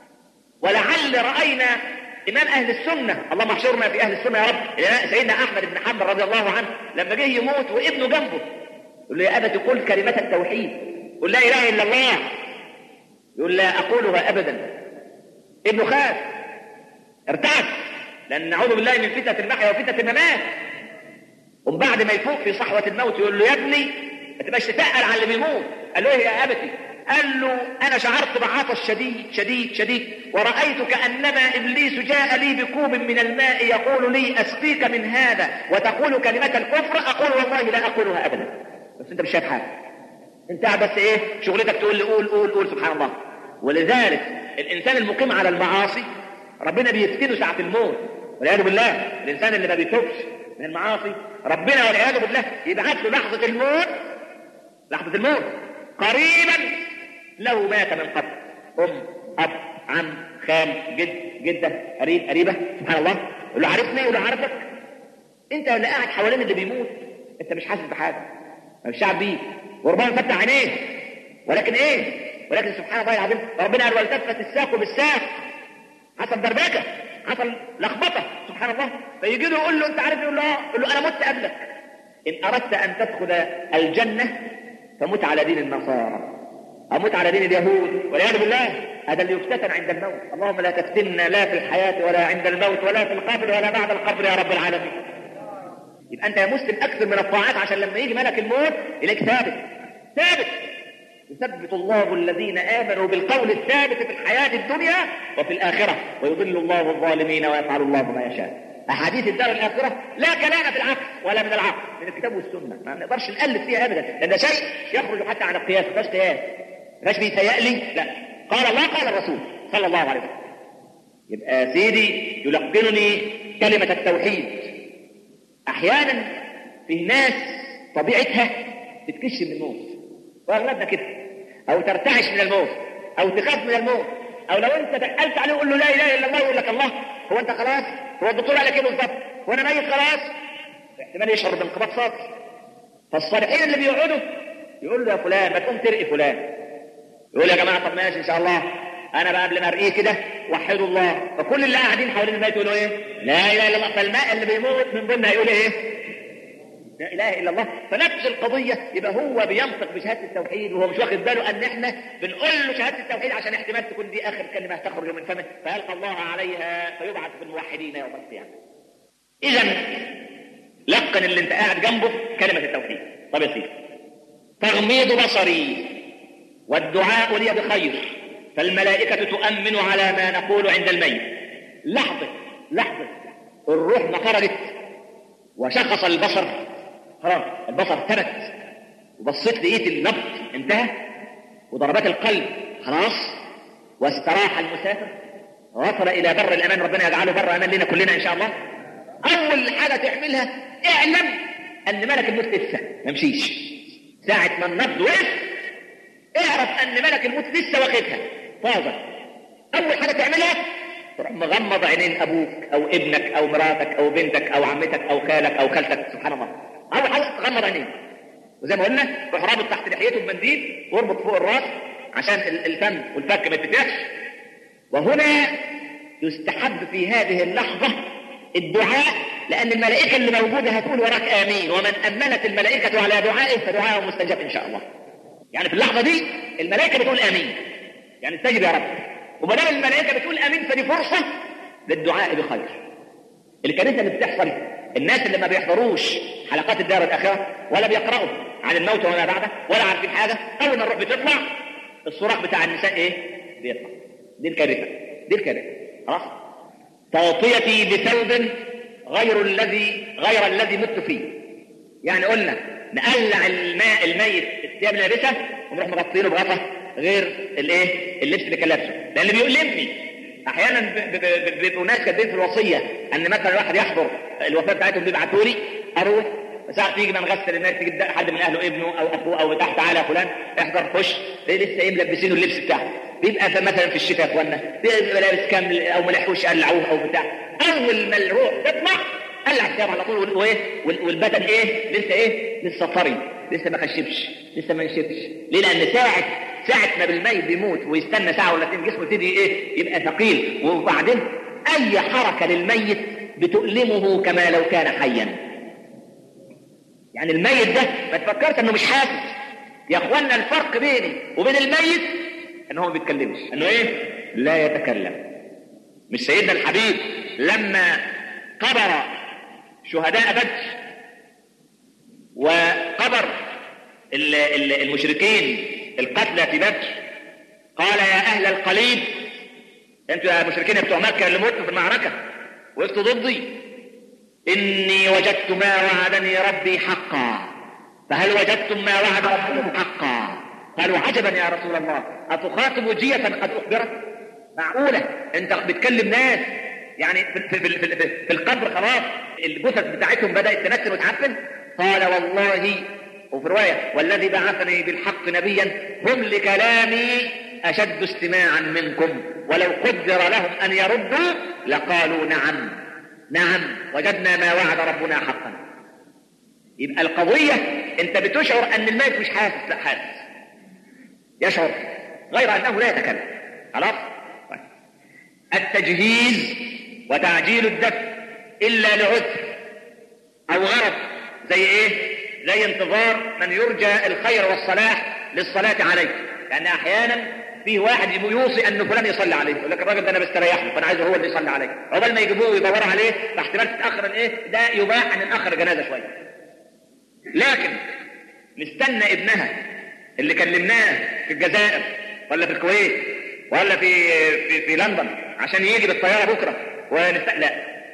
ولعل رأينا إمام أهل السنة اللهم احشرنا في أهل السنة يا رب سيدنا أحمد بن حنبل رضي الله عنه لما جه يموت وابنه جنبه يقول له يا أبت قل كلمة التوحيد قل لا إله إلا الله يقول لا أقولها أبدا ابنه خاف ارتعب لأن نعوذ بالله من فتنة المحيا وفتنة الممات ومن بعد ما يفوق في صحوة الموت يقول له يا ابني ما تبقاش تتقل على اللي بيموت قال له ايه يا ابتي قال له انا شعرت بعطش شديد شديد شديد ورأيت كأنما ابليس جاء لي بكوب من الماء يقول لي اسقيك من هذا وتقول كلمة الكفر اقول والله لا اقولها ابدا بس انت مش شايف حاجة انت قاعد بس ايه شغلتك تقول لي قول قول قول سبحان الله ولذلك الانسان المقيم على المعاصي ربنا بيفتنه ساعة الموت والعياذ بالله الانسان اللي ما بيتوبش من المعاصي ربنا والعياذ بالله يبعث له لحظة الموت لحظة الموت قريبا لو مات من قبل أم أب عم خال جد جدة قريب قريبة سبحان الله يقول له عارفني يقول له عارفك أنت اللي قاعد حوالين اللي بيموت أنت مش حاسس بحاجة مش شعب بيه وربما فتح عينيه ولكن إيه ولكن سبحان الله العظيم ربنا قال والتفت الساق بالساق حصل دربكه حصل لخبطه سبحان الله فيجي له يقول له انت عارف يقول له اه يقول له انا مت قبلك ان اردت ان تدخل الجنه فمت على دين النصارى او مت على دين اليهود والعياذ بالله هذا اللي يفتتن عند الموت اللهم لا تفتنا لا في الحياه ولا عند الموت ولا في القبر ولا بعد القبر يا رب العالمين يبقى انت يا مسلم اكثر من الطاعات عشان لما يجي ملك الموت اليك ثابت ثابت يثبت الله الذين آمنوا بالقول الثابت في الحياة الدنيا وفي الآخرة ويضل الله الظالمين ويفعل الله ما يشاء احاديث الدار الاخره لا كلام في العقل ولا من العقل من الكتاب والسنه ما نقدرش نقلد فيها ابدا لان ده شيء يخرج حتى عن القياس ما فيهاش قياس ما فيهاش بيتهيألي لا قال الله قال الرسول صلى الله عليه وسلم يبقى سيدي يلقنني كلمه التوحيد احيانا في ناس طبيعتها تتكش من الموت واغلبنا كده او ترتعش من الموت او تخاف من الموت او لو انت دقلت عليه وقول له لا اله الا الله يقول لك الله هو انت خلاص هو الدكتور قال لك ايه بالظبط هو انا ميت خلاص احتمال يشعر بانقباض صدر فالصالحين اللي بيقعدوا يقول له يا فلان ما تقوم ترقي فلان يقول يا جماعه طب ماشي ان شاء الله انا بقى قبل ما ارقيه كده وحدوا الله فكل اللي قاعدين حوالين الميت يقولوا ايه لا اله الا الله فالماء اللي بيموت من ضمنها يقول ايه لا اله الا الله فنفس القضيه يبقى هو بينطق بشهاده التوحيد وهو مش واخد باله ان احنا بنقول له شهاده التوحيد عشان احتمال تكون دي اخر كلمه تخرج من فمه فيلقى الله عليها فيبعث في الموحدين يوم القيامه. اذا لقن اللي انت قاعد جنبه كلمه التوحيد. طب يا سيدي تغميض بصري والدعاء لي بخير فالملائكه تؤمن على ما نقول عند الميت. لحظه لحظه الروح ما خرجت وشخص البصر خلاص البصر ثبت وبصيت لقيت النبض انتهى وضربات القلب خلاص واستراح المسافر وصل الى بر الامان ربنا يجعله بر امان لنا كلنا ان شاء الله اول حاجه تعملها اعلم ان ملك الموت لسه ما مشيش ساعه ما النبض وقف اعرف ان ملك الموت لسه واخدها طازه اول حاجه تعملها تروح مغمض عينين ابوك او ابنك او مراتك او بنتك او عمتك او خالك او خالتك سبحان الله اول حاجه تغمض عينيه وزي ما قلنا روح رابط تحت لحيته بمنديل واربط فوق الراس عشان الفم والفك ما يتفتحش وهنا يستحب في هذه اللحظه الدعاء لان الملائكه اللي موجوده هتقول وراك امين ومن امنت الملائكه على دعائه فدعاءه مستجاب ان شاء الله يعني في اللحظه دي الملائكه بتقول امين يعني استجب يا رب وما دام الملائكه بتقول امين فدي فرصه للدعاء بخير الكارثه اللي بتحصل الناس اللي ما بيحضروش حلقات الدار الاخره ولا بيقراوا عن الموت وما بعده ولا عارفين حاجه اول ما الروح بتطلع الصراخ بتاع النساء ايه؟ بيطلع دي الكارثه دي الكارثه خلاص تغطيتي بثوب غير الذي غير الذي مت فيه يعني قلنا نقلع الماء الميت الثياب اللي لابسها ونروح مغطينه بغطا غير الايه اللبس اللي كان لابسه لان بيؤلمني احيانا بيبقوا ناس كاتبين في الوصيه ان مثلا واحد يحضر الوفاه بتاعتهم بيبعتوا لي اروح ساعة تيجي ما نغسل الناس تيجي حد من اهله ابنه او اخوه او بتاع تعالى فلان احضر خش لسه ايه ملبسينه اللبس بتاعه بيبقى مثلا في الشتاء يا اخوانا بيبقى لابس كامل او ما لحقوش قلعوه او بتاع اول ما الروح تطلع قلع الثياب على طول وايه والبدن ايه لسه ايه لسه طري لسه ما خشبش لسه ما نشفش ليه لان ساعه ساعه ما بالميت بيموت ويستنى ساعه ولا اتنين جسمه يبتدي ايه يبقى ثقيل وبعدين اي حركه للميت بتؤلمه كما لو كان حيا يعني الميت ده ما تفكرش انه مش حاسس يا اخوانا الفرق بيني وبين الميت ان هو ما بيتكلمش انه ايه لا يتكلم مش سيدنا الحبيب لما قبر شهداء بدر وقبر المشركين القتلى في بدر قال يا اهل القليب انتوا يا مشركين يا بتوع مكه اللي متوا في المعركه وقفتوا ضدي اني وجدت ما وعدني ربي حقا فهل وجدتم ما وعد ربكم حقا قالوا عجبا يا رسول الله اتخاطب جيه قد اخبرت معقوله انت بتكلم ناس يعني في, في, في, في, في القبر خلاص الجثث بتاعتهم بدات تنتن وتعفن قال والله وفي روايه والذي بعثني بالحق نبيا هم لكلامي اشد استماعا منكم ولو قدر لهم ان يردوا لقالوا نعم نعم وجدنا ما وعد ربنا حقا يبقى القضيه انت بتشعر ان الميت مش حاسس لا حاسس يشعر غير انه لا يتكلم خلاص طيب. التجهيز وتعجيل الدفن الا لعذر او غرض زي ايه زي انتظار من يرجى الخير والصلاح للصلاة عليه لأن أحيانا في واحد يوصي أن فلان يصلي عليه يقول لك الراجل ده أنا بستريح له فأنا عايزه هو اللي يصلي عليه عقبال ما يجيبوه ويدوروا عليه فاحتمال تتأخر الإيه ده يباح أن نأخر الجنازة شوية لكن نستنى ابنها اللي كلمناه في الجزائر ولا في الكويت ولا في في, في لندن عشان يجي بالطيارة بكرة ونست... لا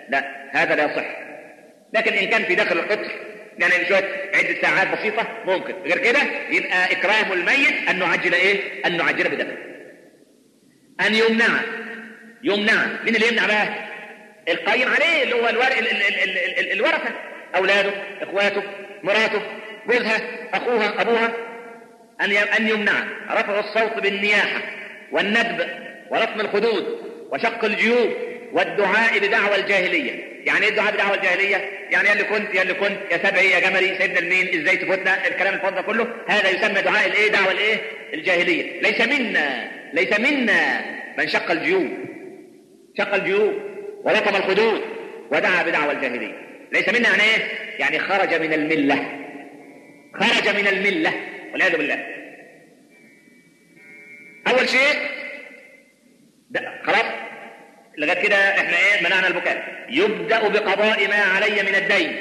لا هذا لا يصح لكن ان كان في داخل القطر يعني شويه عده ساعات بسيطه ممكن غير كده يبقى اكرام الميت ان نعجل ايه ان نعجل بدفنه ان يمنع يمنع مين اللي يمنع بقى القيم عليه اللي هو الور... ال... ال... ال... ال... ال... الورثه اولاده اخواته مراته جوزها اخوها ابوها ان ي... ان يمنع رفع الصوت بالنياحه والندب ورسم الخدود وشق الجيوب والدعاء بدعوى الجاهليه يعني ايه الدعاء بدعوى الجاهليه يعني يا اللي كنت يا اللي كنت يا سبعي يا جملي سيدنا المين ازاي تفوتنا الكلام الفاضل كله هذا يسمى دعاء الايه دعوى الايه الجاهليه ليس منا ليس منا من شق الجيوب شق الجيوب ولطم الخدود ودعا بدعوى الجاهليه ليس منا يعني ايه يعني خرج من المله خرج من المله والعياذ بالله اول شيء ده خلاص لغايه كده احنا ايه منعنا البكاء يبدا بقضاء ما علي من الدين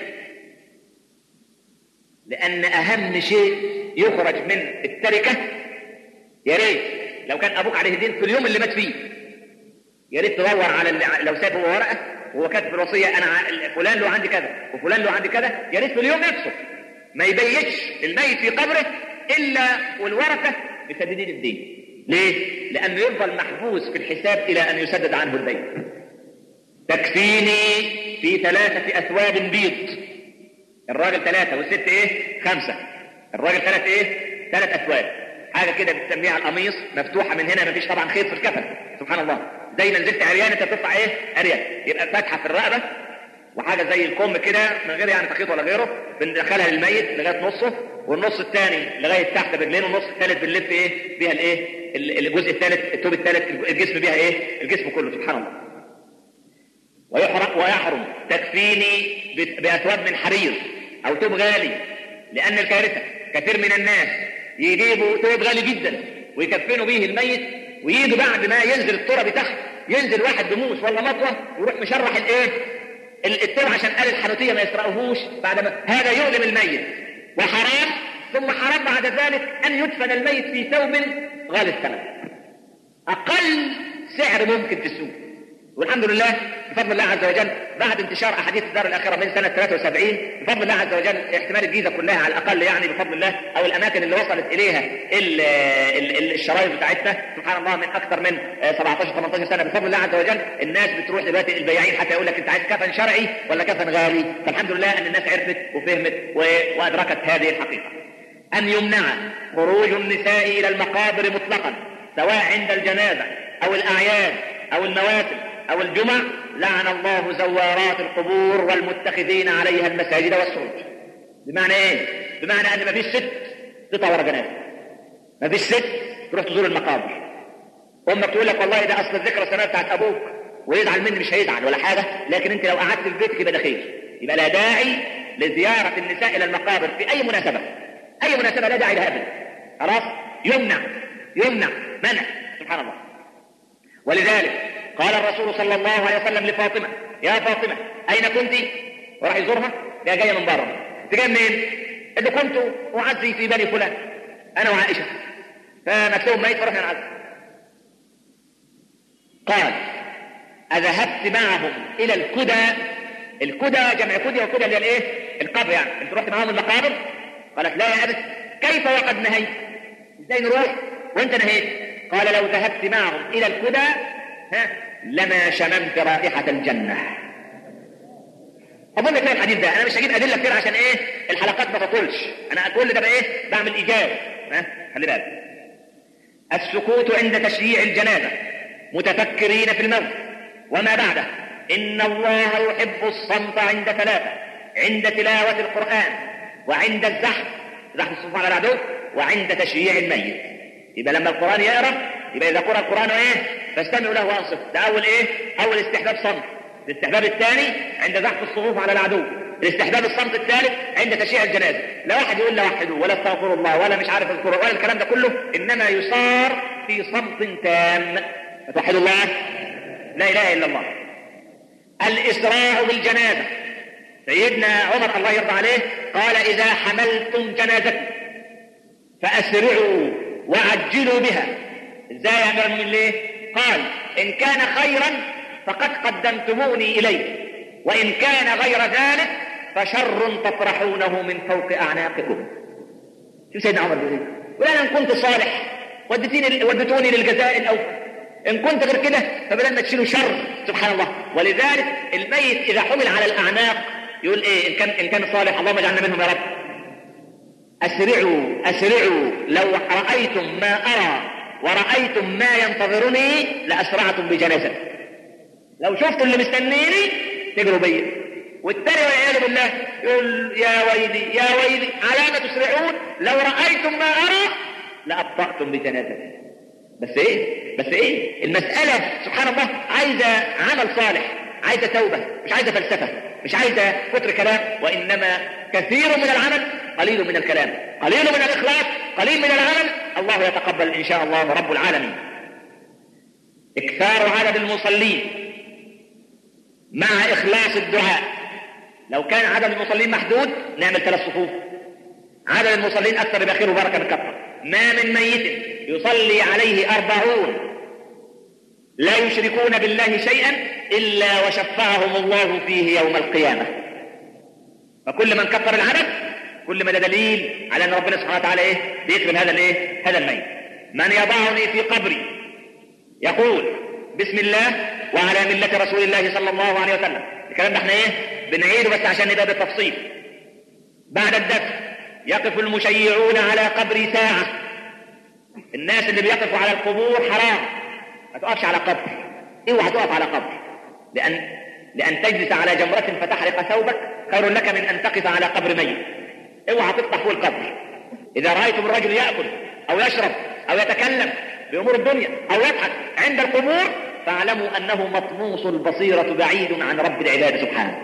لان اهم شيء يخرج من التركه يا ريت لو كان ابوك عليه دين في اليوم اللي مات فيه يا ريت تدور على اللي لو ساب هو ورقه وهو كاتب الوصيه انا فلان له عندي كذا وفلان له عندي كذا يا ريت في اليوم نفسه ما يبيتش الميت في قبره الا والورثه مسددين الدين ليه؟ لأنه يفضل محبوس في الحساب إلى أن يسدد عنه الدين. تكفيني في ثلاثة أثواب بيض. الراجل ثلاثة والست إيه؟ خمسة. الراجل ثلاث إيه؟ ثلاث أثواب. حاجة كده بتسميها القميص مفتوحة من هنا مفيش طبعا خيط في الكفن. سبحان الله. زي ما نزلت عريان أنت بتطلع إيه؟ عريان. يبقى فاتحة في الرقبة وحاجة زي الكم كده من غير يعني تخيط ولا غيره بندخلها للميت لغاية نصه والنص الثاني لغاية تحت برجلين والنص الثالث بنلف ايه بيها الايه الجزء الثالث التوب الثالث الجسم بيها ايه الجسم كله سبحان الله ويحرم ويحرم تكفيني باثواب من حرير او توب غالي لان الكارثه كثير من الناس يجيبوا توب غالي جدا ويكفنوا به الميت ويجوا بعد ما ينزل التربه تحت ينزل واحد بموس ولا مطوه ويروح مشرح الايه التوب عشان قال الحنوتيه ما يسرقوهوش بعد ما هذا يؤلم الميت وحرام ثم حرام بعد ذلك ان يدفن الميت في ثوب غالي الثمن اقل سعر ممكن في السوق والحمد لله بفضل الله عز وجل بعد انتشار احاديث الدار الاخره من سنه 73 بفضل الله عز وجل احتمال الجيزه كلها على الاقل يعني بفضل الله او الاماكن اللي وصلت اليها ال ال الشرايط بتاعتنا سبحان الله من اكثر من 17 18 سنه بفضل الله عز وجل الناس بتروح دلوقتي البياعين حتى يقول لك انت عايز كفن شرعي ولا كفن غالي فالحمد لله ان الناس عرفت وفهمت وادركت هذه الحقيقه ان يمنع خروج النساء الى المقابر مطلقا سواء عند الجنازه او الاعياد او المواسم او الجمع لعن الله زوارات القبور والمتخذين عليها المساجد والسروج بمعنى ايه بمعنى ان ما فيش ست تطلع ورا جنازه ما فيش ست تروح تزور المقابر امك تقول لك والله ده اصل الذكرى السنه بتاعت ابوك ويزعل مني مش هيزعل ولا حاجه لكن انت لو قعدت في بيتك يبقى ده خير يبقى لا داعي لزياره النساء الى المقابر في اي مناسبه اي مناسبه لا داعي لها ابدا خلاص يمنع يمنع منع سبحان الله ولذلك قال الرسول صلى الله عليه وسلم لفاطمه يا فاطمه اين كنت؟ وراح يزورها هي جايه من بره انت جايه منين؟ اللي كنت اعزي في بني فلان انا وعائشه فمكتوب ميت فرحنا نعزي قال اذهبت معهم الى الكدى الكدى جمع كدى والكدى اللي هي الايه؟ القبر يعني انت رحت معاهم المقابر؟ قالت لا يا ابت كيف وقد نهيت؟ ازاي نروح وانت نهيت؟ قال لو ذهبت معهم الى الكدى ها لما شممت رائحة الجنة أظن كده الحديث ده أنا مش هجيب أدلة كتير عشان إيه الحلقات ما تطولش أنا كل ده بقى إيه بعمل إيجاب ها خلي بالك السكوت عند تشييع الجنازة متفكرين في الموت وما بعده إن الله يحب الصمت عند ثلاثة عند تلاوة القرآن وعند الزحف زحف الصفوف على العدو وعند تشييع الميت يبقى لما القرآن يقرأ يبقى إذا قرأ القرآن إيه فاستمعوا له وانصت ده أول إيه أول استحباب صمت الاستحباب الثاني عند زحف الصفوف على العدو الاستحباب الصمت الثالث عند تشييع الجنازة لا واحد يقول لا وحدوا ولا استغفر الله ولا مش عارف القرآن ولا الكلام ده كله إنما يصار في صمت تام توحدوا الله لا إله إلا الله الإسراع بالجنازة سيدنا عمر الله يرضى عليه قال إذا حملتم جنازة فأسرعوا وعجلوا بها ازاي يا امير المؤمنين ليه؟ قال ان كان خيرا فقد قدمتموني اليه وإن كان غير ذلك فشر تطرحونه من فوق أعناقكم شوف سيدنا عمر بيقول ايه يقول أنا إن كنت صالح ودتيني ودتوني للجزاء الأوفى إن كنت غير كده فبدل ما تشيلوا شر سبحان الله ولذلك الميت إذا حمل على الأعناق يقول إيه إن كان إن كان صالح اللهم اجعلنا منهم يا رب أسرعوا أسرعوا لو رأيتم ما أرى ورأيتم ما ينتظرني لأسرعتم بجنازتي لو شفتوا اللي مستنيني تجروا بيا والتاني والعياذ بالله يقول يا ويلي يا ويلي على ما تسرعون لو رأيتم ما أرى لأبطأتم بجنازتي بس ايه بس ايه المسألة سبحان الله عايزة عمل صالح عايزة توبة مش عايزة فلسفة مش عايزة كتر كلام وإنما كثير من العمل قليل من الكلام قليل من الإخلاص قليل من العمل الله يتقبل إن شاء الله رب العالمين إكثار عدد المصلين مع إخلاص الدعاء لو كان عدد المصلين محدود نعمل ثلاث صفوف عدد المصلين أكثر يبقى خير وبركة من كثرة ما من ميت يصلي عليه أربعون لا يشركون بالله شيئا إلا وشفعهم الله فيه يوم القيامة فكل من كثر العدد كل ما ده دليل على ان ربنا سبحانه وتعالى ايه بيكرم هذا الايه هذا الميت من يضعني في قبري يقول بسم الله وعلى ملة رسول الله صلى الله عليه وسلم الكلام ده احنا ايه بنعيده بس عشان نبقى بالتفصيل بعد الدفن يقف المشيعون على قبري ساعة الناس اللي بيقفوا على القبور حرام ما تقفش على قبر اوعى تقف على قبر لأن لأن تجلس على جمرة فتحرق ثوبك خير لك من أن تقف على قبر ميت اوعى تفتح فوق القبر إذا رأيتم الرجل يأكل أو يشرب أو يتكلم بأمور الدنيا أو يضحك عند القبور فاعلموا أنه مطموس البصيرة بعيد عن رب العباد سبحانه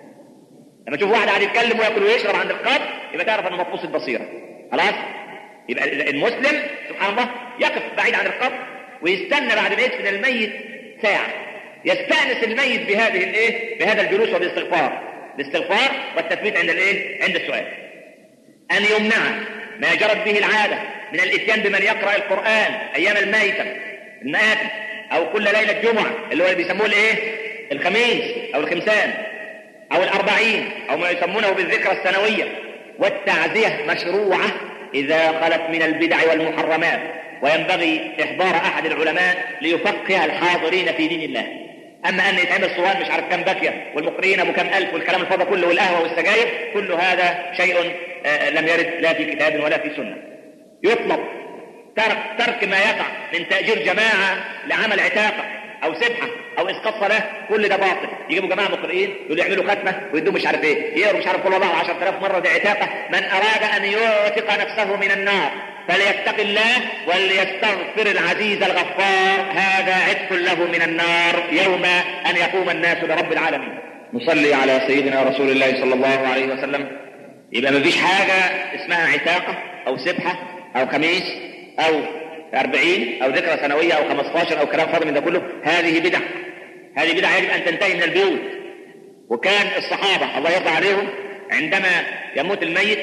لما تشوف واحد قاعد يتكلم وياكل ويشرب عند القبر يبقى تعرف انه مطموس البصيره خلاص يبقى المسلم سبحان الله يقف بعيد عن القبر ويستنى بعد ما يدفن الميت ساعه يستانس الميت بهذه الايه بهذا الجلوس والاستغفار الاستغفار والتثبيت عند الايه عند السؤال ان يمنع ما جرت به العاده من الاتيان بمن يقرا القران ايام الميتم المآتم او كل ليله جمعه اللي هو اللي بيسموه الايه الخميس او الخمسان أو الأربعين أو ما يسمونه بالذكرى السنوية والتعزية مشروعة إذا خلت من البدع والمحرمات وينبغي إحضار أحد العلماء ليفقه الحاضرين في دين الله أما أن يتعمل صوان مش عارف كم باكية والمقرئين أبو كم ألف والكلام الفاضي كله والقهوة والسجاير كل هذا شيء لم يرد لا في كتاب ولا في سنة يطلب ترك, ترك ما يقع من تأجير جماعة لعمل عتاقة او سبحه او اسقاط صلاه كل ده باطل يجيبوا جماعه مقرئين يقولوا يعملوا ختمه ويدوا مش عارف ايه يقروا مش عارف كل الله 10000 مره دي عتاقه من اراد ان يعتق نفسه من النار فليتق الله وليستغفر العزيز الغفار هذا عتق له من النار يوم ان يقوم الناس لرب العالمين نصلي على سيدنا رسول الله صلى الله عليه وسلم يبقى ما فيش حاجه اسمها عتاقه او سبحه او خميس او أربعين أو ذكرى سنوية أو 15 أو كلام فاضي من ده كله هذه بدع هذه بدع يجب أن تنتهي من البيوت وكان الصحابة الله يرضى عليهم عندما يموت الميت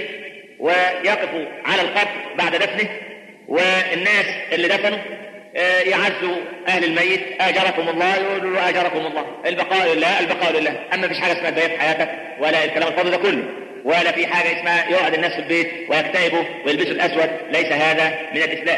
ويقفوا على القبر بعد دفنه والناس اللي دفنوا يعزوا أهل الميت أجركم الله يقولوا له أجركم الله البقاء لله البقاء لله أما فيش حاجة اسمها البيت في حياتك ولا الكلام الفاضي ده كله ولا في حاجة اسمها يقعد الناس في البيت ويكتئبوا ويلبسوا الأسود ليس هذا من الإسلام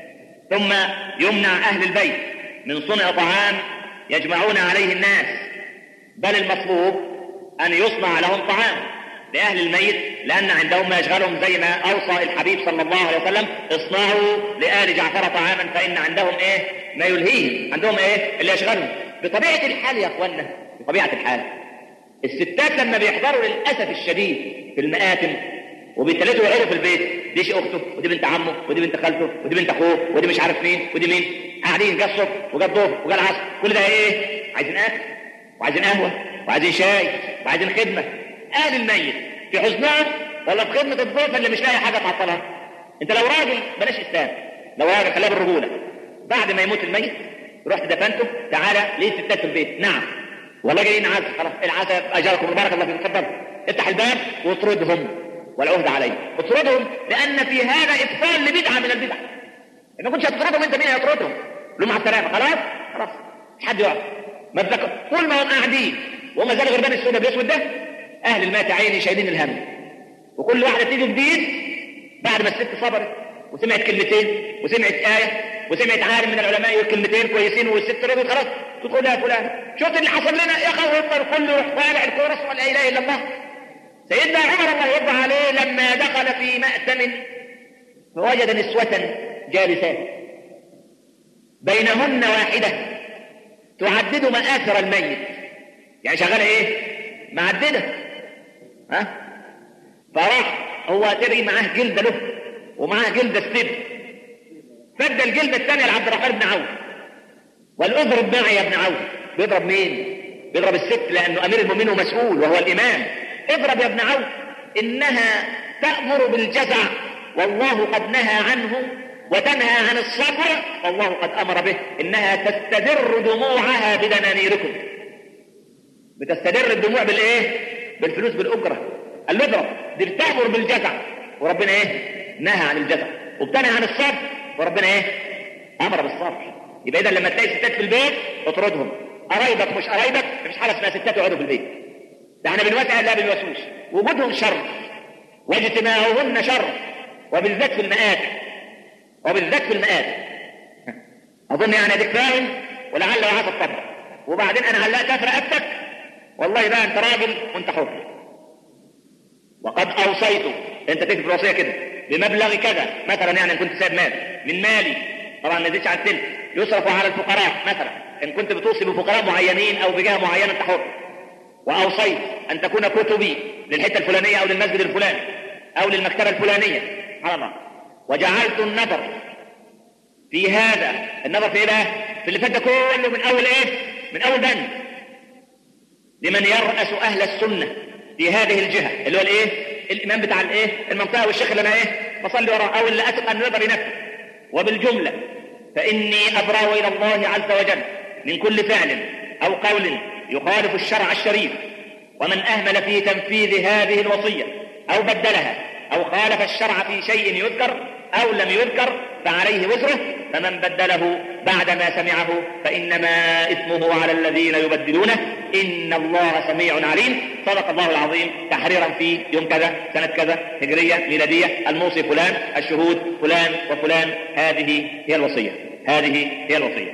ثم يمنع أهل البيت من صنع طعام يجمعون عليه الناس بل المطلوب أن يصنع لهم طعام لأهل الميت لأن عندهم ما يشغلهم زي ما أوصى الحبيب صلى الله عليه وسلم اصنعوا لآل جعفر طعاما فإن عندهم إيه ما يلهيهم عندهم إيه اللي يشغلهم بطبيعة الحال يا أخوانا بطبيعة الحال الستات لما بيحضروا للأسف الشديد في المآتم وبيتلاتوا يقعدوا في البيت دي شي اخته ودي بنت عمه ودي بنت خالته ودي بنت اخوه ودي مش عارف مين ودي مين قاعدين جه الصبح وجه الظهر وجه العصر كل ده ايه عايزين اكل وعايزين قهوه وعايزين شاي وعايزين خدمه اهل الميت في حزنهم ولا في خدمه الضيف اللي مش لاقي حاجه تعطلها انت لو راجل بلاش اسلام لو راجل خليها بالرجوله بعد ما يموت الميت رحت دفنته تعالى ليه الستات في البيت نعم والله جايين عزا خلاص العزا اجركم بارك الله فيكم اتفضل افتح الباب واطردهم والعهد عليه اطردهم لان في هذا ابطال لبدعه من البدع ما كنتش هتطردهم انت مين هيطردهم لهم مع السلامه خلاص خلاص مش حد يقعد ما تذكر طول ما هم قاعدين وما زال غربان السود الاسود ده اهل المات عيني شايلين الهم وكل واحده تيجي جديد بعد ما الست صبرت وسمعت كلمتين وسمعت آية وسمعت عالم من العلماء يقول كلمتين كويسين والست رضت خلاص تدخل لها فلان شفت اللي حصل لنا يا اخي يفضل كله يروح طالع الكورس ولا اله الا الله سيدنا عمر الله يرضى عليه لما دخل في مأتم فوجد نسوة جالسات بينهن واحدة تعدد مآثر الميت يعني شغالة ايه معددة ها فراح هو تري معاه جلدة له ومعاه جلدة ستيب فد الجلدة الثانية لعبد الرحمن بن عوف والاضرب معي يا ابن عوف بيضرب مين بيضرب الست لانه امير المؤمنين ومسؤول وهو الامام اضرب يا ابن عوف انها تأمر بالجزع والله قد نهى عنه وتنهى عن الصبر والله قد امر به انها تستدر دموعها بدنانيركم بتستدر الدموع بالايه بالفلوس بالاجره قال له اضرب دي بتامر بالجزع وربنا ايه نهى عن الجزع وبتنهى عن الصبر وربنا ايه امر بالصبر يبقى اذا لما تلاقي ستات في البيت اطردهم قرايبك مش قرايبك مفيش حاجه اسمها ستات يقعدوا في البيت ده احنا بنوسع لا بنوسوش وجودهم شر واجتماعهن شر وبالذات في المآتم وبالذات في المآتم اظن يعني اديك فاهم ولعل وعسى الطبع وبعدين انا علقتها في رقبتك والله بقى انت راجل وانت حر وقد اوصيت انت تكتب الوصيه كده بمبلغ كذا مثلا يعني ان كنت سايب مال من مالي طبعا ما يزيدش عن الثلث يصرف على الفقراء مثلا ان كنت بتوصي بفقراء معينين او بجهه معينه انت حر واوصيت ان تكون كتبي للحته الفلانيه او للمسجد الفلاني او للمكتبه الفلانيه سبحان الله وجعلت النظر في هذا النظر في ايه بقى؟ في اللي فات ده كله من اول ايه؟ من اول بند لمن يرأس اهل السنه في هذه الجهه اللي هو الايه؟ الامام بتاع الايه؟ المنطقه والشيخ اللي انا ايه؟ بصلي وراه او اللي اثق انه يقدر ينفذ وبالجمله فاني ابرا الى الله عز وجل من كل فعل او قول يخالف الشرع الشريف ومن اهمل في تنفيذ هذه الوصيه او بدلها او خالف الشرع في شيء يذكر او لم يذكر فعليه وزره فمن بدله بعدما سمعه فانما اثمه على الذين يبدلونه ان الله سميع عليم صدق الله العظيم تحريرا في يوم كذا سنه كذا هجريه ميلاديه الموصي فلان الشهود فلان وفلان هذه هي الوصيه هذه هي الوصيه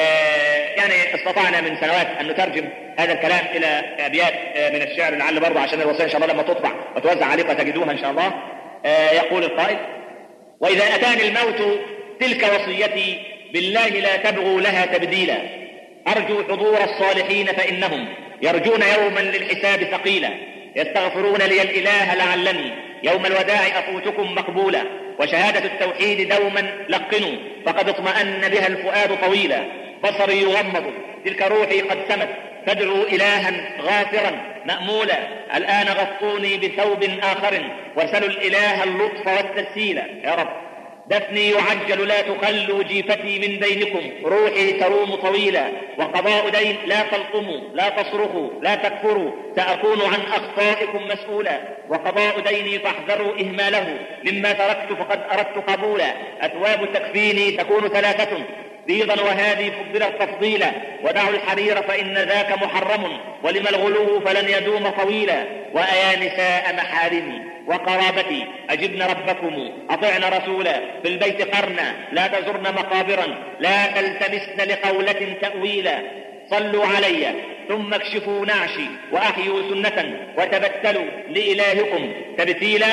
آه يعني استطعنا من سنوات ان نترجم هذا الكلام الى ابيات آه من الشعر لعل برضه عشان الوصيه ان شاء الله لما تطبع وتوزع عليكم تجدوها ان شاء الله آه يقول القائل واذا اتاني الموت تلك وصيتي بالله لا تبغوا لها تبديلا ارجو حضور الصالحين فانهم يرجون يوما للحساب ثقيلا يستغفرون لي الاله لعلني يوم الوداع افوتكم مقبولا وشهاده التوحيد دوما لقنوا فقد اطمان بها الفؤاد طويلا بصري يغمض تلك روحي قد سمت تدعو إلها غافرا مأمولا الآن غطوني بثوب آخر وارسلوا الإله اللطف والتسهيل يا رب دفني يعجل لا تخلوا جيفتي من بينكم روحي تروم طويلا وقضاء دين لا تلطموا لا تصرخوا لا تكفروا سأكون عن أخطائكم مسؤولا وقضاء ديني فاحذروا إهماله مما تركت فقد أردت قبولا أثواب تكفيني تكون ثلاثة بيضا وهذه فضلت تفضيلا ودعوا الحرير فإن ذاك محرم ولم الغلو فلن يدوم طويلا وأيا نساء محارمي وقرابتي أجبن ربكم أطعن رسولا في البيت قرنا لا تزرن مقابرا لا تلتمسن لقولة تأويلا صلوا علي ثم اكشفوا نعشي وأحيوا سنة وتبتلوا لإلهكم تبتيلا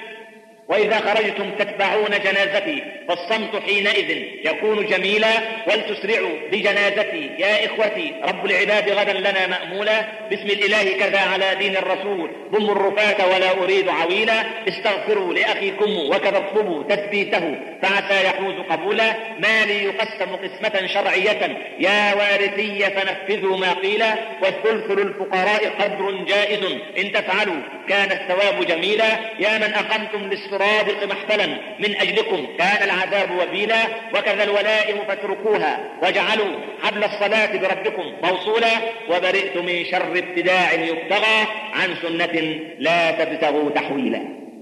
وإذا خرجتم تتبعون جنازتي فالصمت حينئذ يكون جميلا ولتسرعوا بجنازتي يا إخوتي رب العباد غدا لنا مأمولا بسم الإله كذا على دين الرسول ضم الرفاة ولا أريد عويلا استغفروا لأخيكم وكذا اطلبوا تثبيته فعسى يحوز قبولا ما لي يقسم قسمة شرعية يا وارثي فنفذوا ما قيل والثلث للفقراء قدر جائز إن تفعلوا كان الثواب جميلا يا من أقمتم للسر السرادق محفلا من أجلكم كان العذاب وبيلا وكذا الولائم فاتركوها واجعلوا حبل الصلاة بربكم موصولا وبرئت من شر ابتداع يبتغى عن سنة لا تبتغوا تحويلا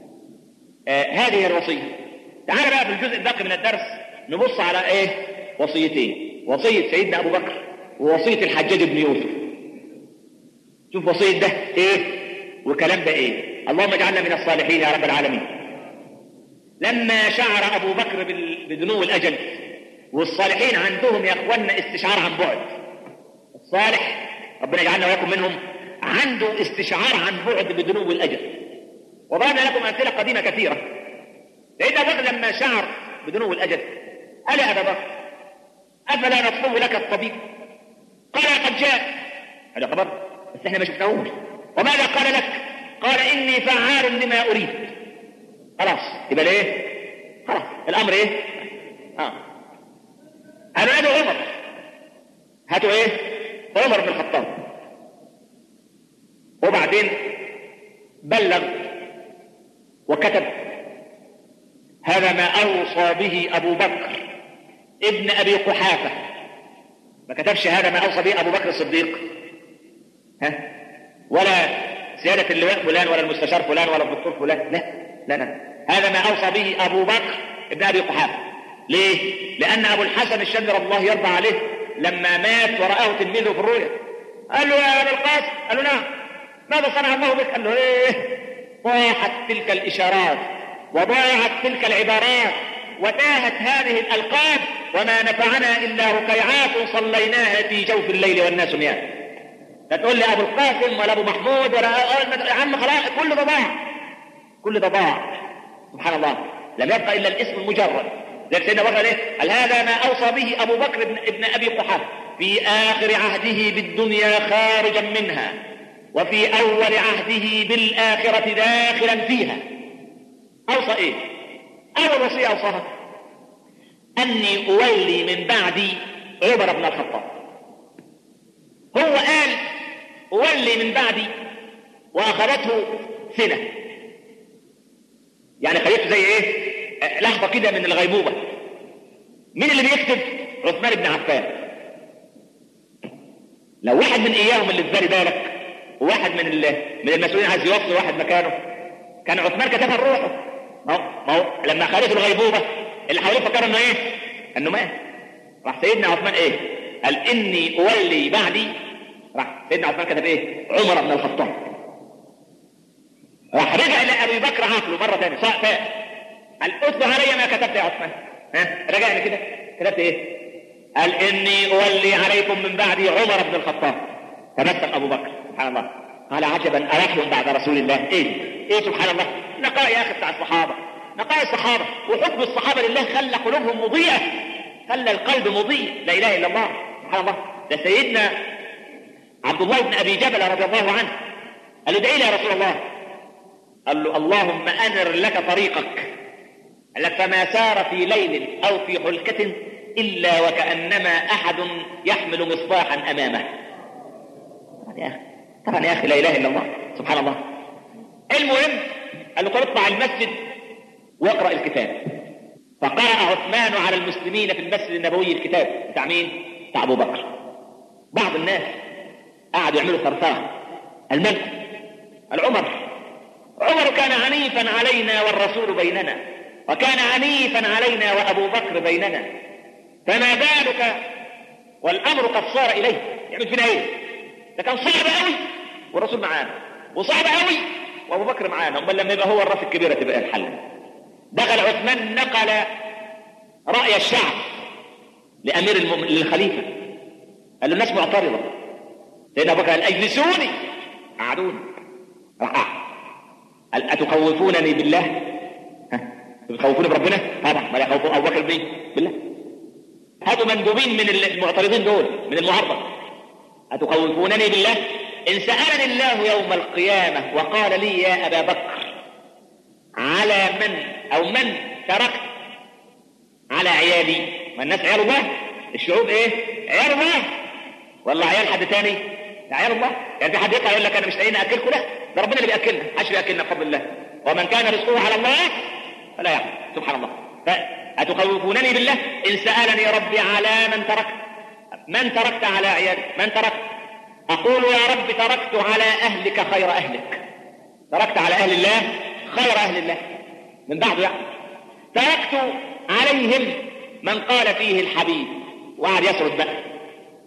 آه هذه الوصية تعال بقى في الجزء الباقي من الدرس نبص على ايه وصيتين وصية سيدنا أبو بكر ووصية الحجاج بن يوسف شوف وصية ده ايه وكلام ده ايه اللهم اجعلنا من الصالحين يا رب العالمين لما شعر ابو بكر بدنو الاجل والصالحين عندهم يا اخوانا استشعار عن بعد الصالح ربنا يجعلنا وياكم منهم عنده استشعار عن بعد بدنو الاجل وضربنا لكم امثله قديمه كثيره سيدنا ابو بكر لما شعر بدنو الاجل قال يا ابا بكر افلا نطلب لك الطبيب قال قد جاء هذا خبر بس احنا ما شفناهوش وماذا قال لك قال اني فعال لما اريد خلاص يبقى ليه خلاص الامر ايه اه قالوا نادوا عمر هاتوا ايه عمر بن الخطاب وبعدين بلغ وكتب هذا ما اوصى به ابو بكر ابن ابي قحافه ما كتبش هذا ما اوصى به ابو بكر الصديق ها ولا سيادة اللواء فلان ولا المستشار فلان ولا الدكتور فلان لا لا لا هذا ما اوصى به ابو بكر ابن ابي قحافه ليه؟ لان ابو الحسن الشاذلي الله يرضى عليه لما مات ورآه تلميذه في الرؤيا قال له يا ابا القاسم قال له نعم ماذا صنع الله بك؟ قال له ايه؟ ضاعت تلك الاشارات وضاعت تلك العبارات وتاهت هذه الالقاب وما نفعنا الا ركيعات صليناها في جوف الليل والناس نيام لا تقول لي ابو القاسم ولا ابو محمود ولا يا عم خلاص كل ده ضاع كل ده ضاع سبحان الله لم يبقى الا الاسم المجرد زي سيدنا بكر ايه؟ قال هذا ما اوصى به ابو بكر ابن, ابن ابي قحافه في اخر عهده بالدنيا خارجا منها وفي اول عهده بالاخره داخلا فيها اوصى ايه؟ اول وصيه اوصاها اني اولي من بعدي عمر بن الخطاب هو قال اولي من بعدي واخذته سنه يعني خليته زي ايه لحظه كده من الغيبوبه مين اللي بيكتب عثمان بن عفان لو واحد من اياهم اللي في بالي بالك وواحد من من المسؤولين عايز يوصل واحد مكانه كان عثمان كتبها لروحه ما هو ما هو لما خدته الغيبوبه اللي حواليه فكروا انه ايه؟ انه مات راح سيدنا عثمان ايه؟ قال اني اولي بعدي راح سيدنا عثمان كتب ايه؟ عمر بن الخطاب راح رجع الى ابي بكر عقله مره ثانيه صاع فاق قال اطلع علي ما كتبت يا عثمان ها رجعنا كده كتبت ايه؟ قال اني اولي عليكم من بعدي عمر بن الخطاب تمسك ابو بكر سبحان الله قال عجبا أرحل بعد رسول الله ايه ايه سبحان الله نقاء يا اخي بتاع الصحابه نقاء الصحابه وحب الصحابه لله خلى قلوبهم مضيئه خلى القلب مضيء لا اله الا الله سبحان الله ده سيدنا عبد الله بن ابي جبل رضي الله عنه قال له ادعي لي يا رسول الله قال له اللهم انر لك طريقك قال لك فما سار في ليل او في حلكه الا وكانما احد يحمل مصباحا امامه يا اخي طبعا يا اخي لا اله الا الله سبحان الله المهم قال له طب اطلع المسجد واقرا الكتاب فقرأ عثمان على المسلمين في المسجد النبوي الكتاب بتاع مين؟ بتاع ابو بكر بعض الناس قعدوا يعملوا ثرثره المن العمر عمر كان عنيفا علينا والرسول بيننا وكان عنيفا علينا وابو بكر بيننا فما بالك والامر قد صار اليه يعمل فينا ايه؟ ده كان صعب قوي والرسول معانا وصعب قوي وابو بكر معانا امال لما يبقى هو الراس الكبيره تبقى الحل دخل عثمان نقل راي الشعب لامير المؤمن للخليفه قال له الناس معترضه سيدنا ابو بكر قال اجلسوني قعدوني راح قعد قال اتخوفونني بالله ها تخوفوني بربنا طبعا ما يخوفون ابو بكر بيه بالله هاتوا مندوبين من المعترضين دول من المعارضه أتخوفونني بالله إن سألني الله يوم القيامة وقال لي يا أبا بكر على من أو من تركت على عيالي ما الناس عيال الله الشعوب ايه عيال الله ولا عيال حد تاني ده عيال الله يعني في حد يطلع يقول لك انا مش لاقيين اكلكم لا ده ربنا اللي بياكلنا محدش بياكلنا بفضل الله ومن كان رزقه على الله فلا يعلم سبحان الله أتخوفونني بالله إن سألني ربي على من تركت من تركت على عيالك من تركت أقول يا رب تركت على أهلك خير أهلك تركت على أهل الله خير أهل الله من بعده يعني تركت عليهم من قال فيه الحبيب وقعد يسرد بقى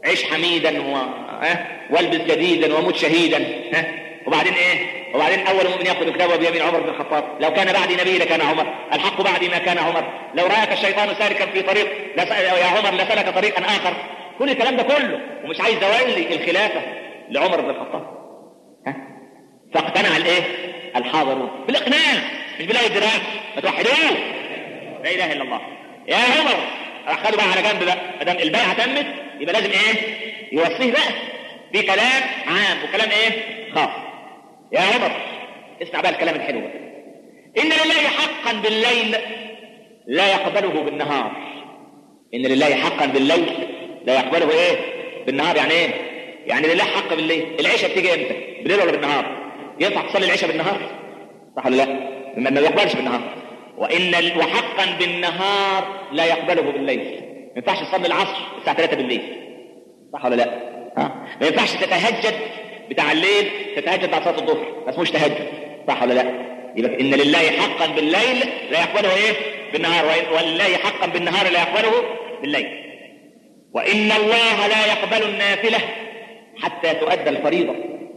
عيش حميدا و... ها والبس جديدا ومت شهيدا ها وبعدين ايه وبعدين اول مؤمن ياخذ كتابه بيمين عمر بن الخطاب لو كان بعدي نبي لكان عمر الحق بعدي ما كان عمر لو راك الشيطان سالكا في طريق لس... يا عمر لسلك طريقا اخر كل الكلام ده كله ومش عايز اولي الخلافه لعمر بن الخطاب ها فاقتنع الايه الحاضرون بالاقناع مش بلا ادراك ما توحدوه لا اله الا الله يا عمر راح خدوا بقى على جنب بقى ما دام البيعه تمت يبقى لازم ايه يوصيه بقى في كلام عام وكلام ايه خاص يا عمر اسمع بقى الكلام الحلو بقى ان لله حقا بالليل لا يقبله بالنهار ان لله حقا بالليل لا يقبله ايه بالنهار يعني ايه يعني لله حق بالليل العشاء بتيجي امتى بالليل ولا بالنهار ينفع تصلي العشاء بالنهار صح ولا لا ما ما يقبلش بالنهار وان ال- وحقا بالنهار لا يقبله بالليل ما ينفعش تصلي العصر الساعه 3 بالليل صح ولا لا ها ما ينفعش تتهجد بتاع الليل تتهجد بعد صلاه الظهر ما اسموش تهجد صح ولا لا يبقى ان لله حقا بالليل لا يقبله ايه بالنهار وإن- ولله حقا بالنهار لا يقبله بالليل وان الله لا يقبل النافله حتى تؤدى الفريضه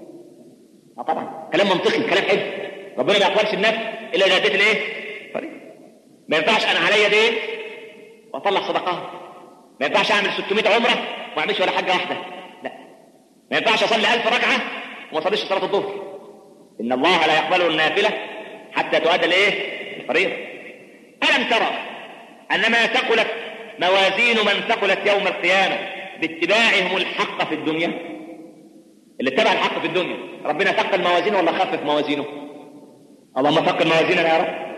اه طبعا كلام منطقي كلام حلو ربنا ما يقبلش النفل الا اذا اديت الايه فريضه ما ينفعش انا عليا دين واطلع صدقات ما ينفعش اعمل 600 عمره وما اعملش ولا حاجه واحده لا ما ينفعش اصلي 1000 ركعه وما اصليش صلاه الظهر ان الله لا يقبل النافله حتى تؤدى الايه الفريضه الم ترى ان ما ثقلت موازين من ثقلت يوم القيامه باتباعهم الحق في الدنيا اللي اتبع الحق في الدنيا ربنا ثقل موازينه ولا خفف موازينه اللهم ثقل موازيننا يا رب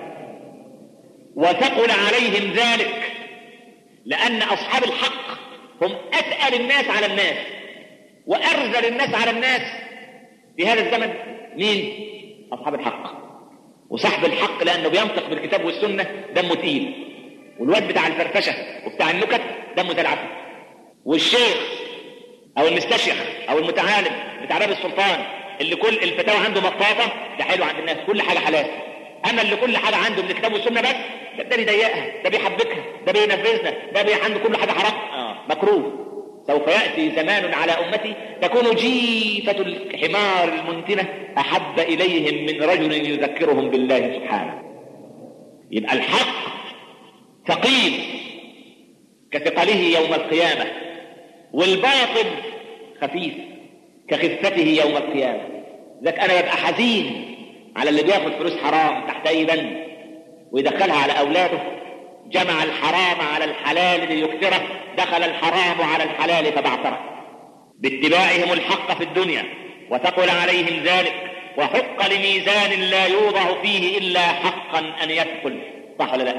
وثقل عليهم ذلك لأن أصحاب الحق هم أثقل الناس على الناس وأرذل الناس على الناس في هذا الزمن مين؟ أصحاب الحق وصاحب الحق لأنه بينطق بالكتاب والسنة دمه تقيل والواد بتاع الفرفشة وبتاع النكت دمه زي العسل والشيخ أو المستشيخ أو المتعالم بتاع باب السلطان اللي كل الفتاوى عنده مطاطة ده حلو عند الناس كل حاجة حلال أما اللي كل حاجة عنده من الكتاب والسنة بس ده ده بيضيقها ده بيحبكها ده بينفذنا ده بي عنده كل حاجة حرام آه. مكروه سوف يأتي زمان على أمتي تكون جيفة الحمار المنتنة أحب إليهم من رجل يذكرهم بالله سبحانه يبقى الحق ثقيل كثقله يوم القيامة والباطل خفيف كخفته يوم القيامة ذاك أنا ببقى حزين على اللي بياخد فلوس حرام تحت أي بند ويدخلها على أولاده جمع الحرام على الحلال ليكثره دخل الحرام على الحلال فبعثره باتباعهم الحق في الدنيا وثقل عليهم ذلك وحق لميزان لا يوضع فيه إلا حقا أن يثقل صح ولا لا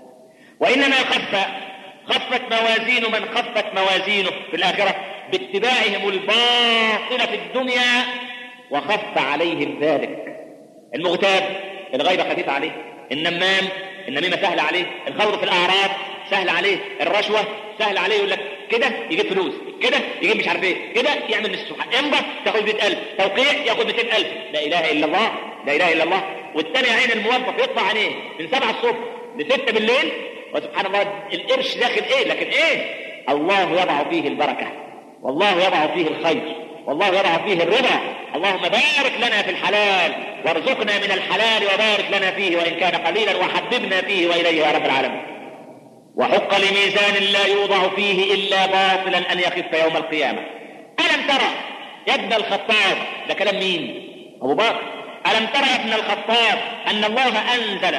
وإنما خف خفت موازين من خفت موازينه في الآخرة باتباعهم الباطل في الدنيا وخف عليهم ذلك المغتاب الغيبة خفيفة عليه النمام النميمة سهل عليه الخوض في الأعراض سهل عليه الرشوة سهل عليه يقول لك كده يجيب فلوس كده يجيب مش عارف ايه كده يعمل نص سبحان امضى تاخد 100000 توقيع ياخد 200000 لا اله الا الله لا اله الا الله والثاني عين الموظف يطلع عينيه من 7 الصبح ل 6 بالليل وسبحان الله القرش داخل ايه لكن ايه الله يضع فيه البركه والله يضع فيه الخير والله يضع فيه الرضا اللهم بارك لنا في الحلال وارزقنا من الحلال وبارك لنا فيه وان كان قليلا وحببنا فيه واليه يا رب العالمين وحق لميزان لا يوضع فيه الا باطلا ان يخف يوم القيامه الم ترى يا ابن الخطاب ده كلام مين ابو بكر الم ترى يا ابن الخطاب ان الله انزل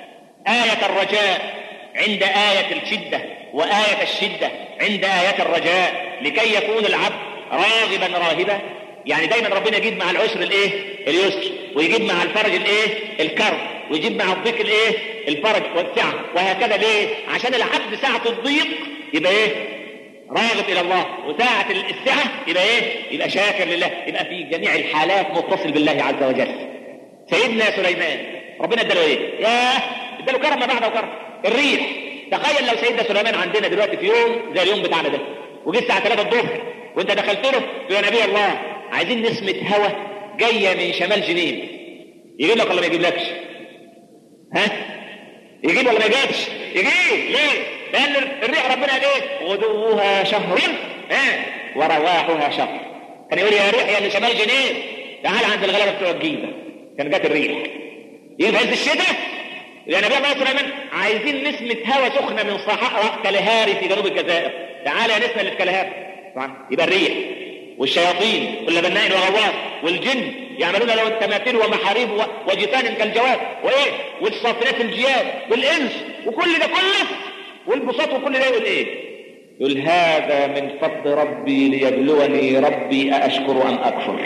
ايه الرجاء عند ايه الشده وايه الشده عند ايه الرجاء لكي يكون العبد راغبا راهبا يعني دايما ربنا يجيب مع العسر الايه اليسر ويجيب مع الفرج الايه الكرب ويجيب مع الضيق الايه الفرج والسعه وهكذا ليه عشان العبد ساعه الضيق يبقى ايه راغب الى الله وساعه السعه يبقى ايه يبقى شاكر لله يبقى في جميع الحالات متصل بالله عز وجل سيدنا سليمان ربنا اداله ايه ياه اداله كرم ما بعده كرم الريح تخيل لو سيدنا سليمان عندنا دلوقتي في يوم زي اليوم بتاعنا ده وجه الساعه 3 الظهر وانت دخلت له يا نبي الله عايزين نسمة هوا جاية من شمال جنين يجيب لك ولا ما يجيبلكش ها يجيب ولا ما يجيبش يجيب ليه لان الريح ربنا قال ايه غدوها شهر ها ورواحها شر كان يقول يا ريح يا اللي شمال جنين تعال عند الغلبه بتوع الجيزه كان جات الريح يجي في عز الشتاء يا نبي الله سليمان عايزين نسمة هواء سخنة من صحراء كالهاري في جنوب الجزائر تعال يا نسمة اللي في كالهاري طبعا يبقى الريح والشياطين كل بناء وغواص والجن يعملون له التماثيل ومحاريب وجفان كالجواب وايه والصافنات الجياد والانس وكل ده كله والبساط وكل ده يقول ايه يقول هذا من فضل ربي ليبلوني ربي أأشكر أم أكفر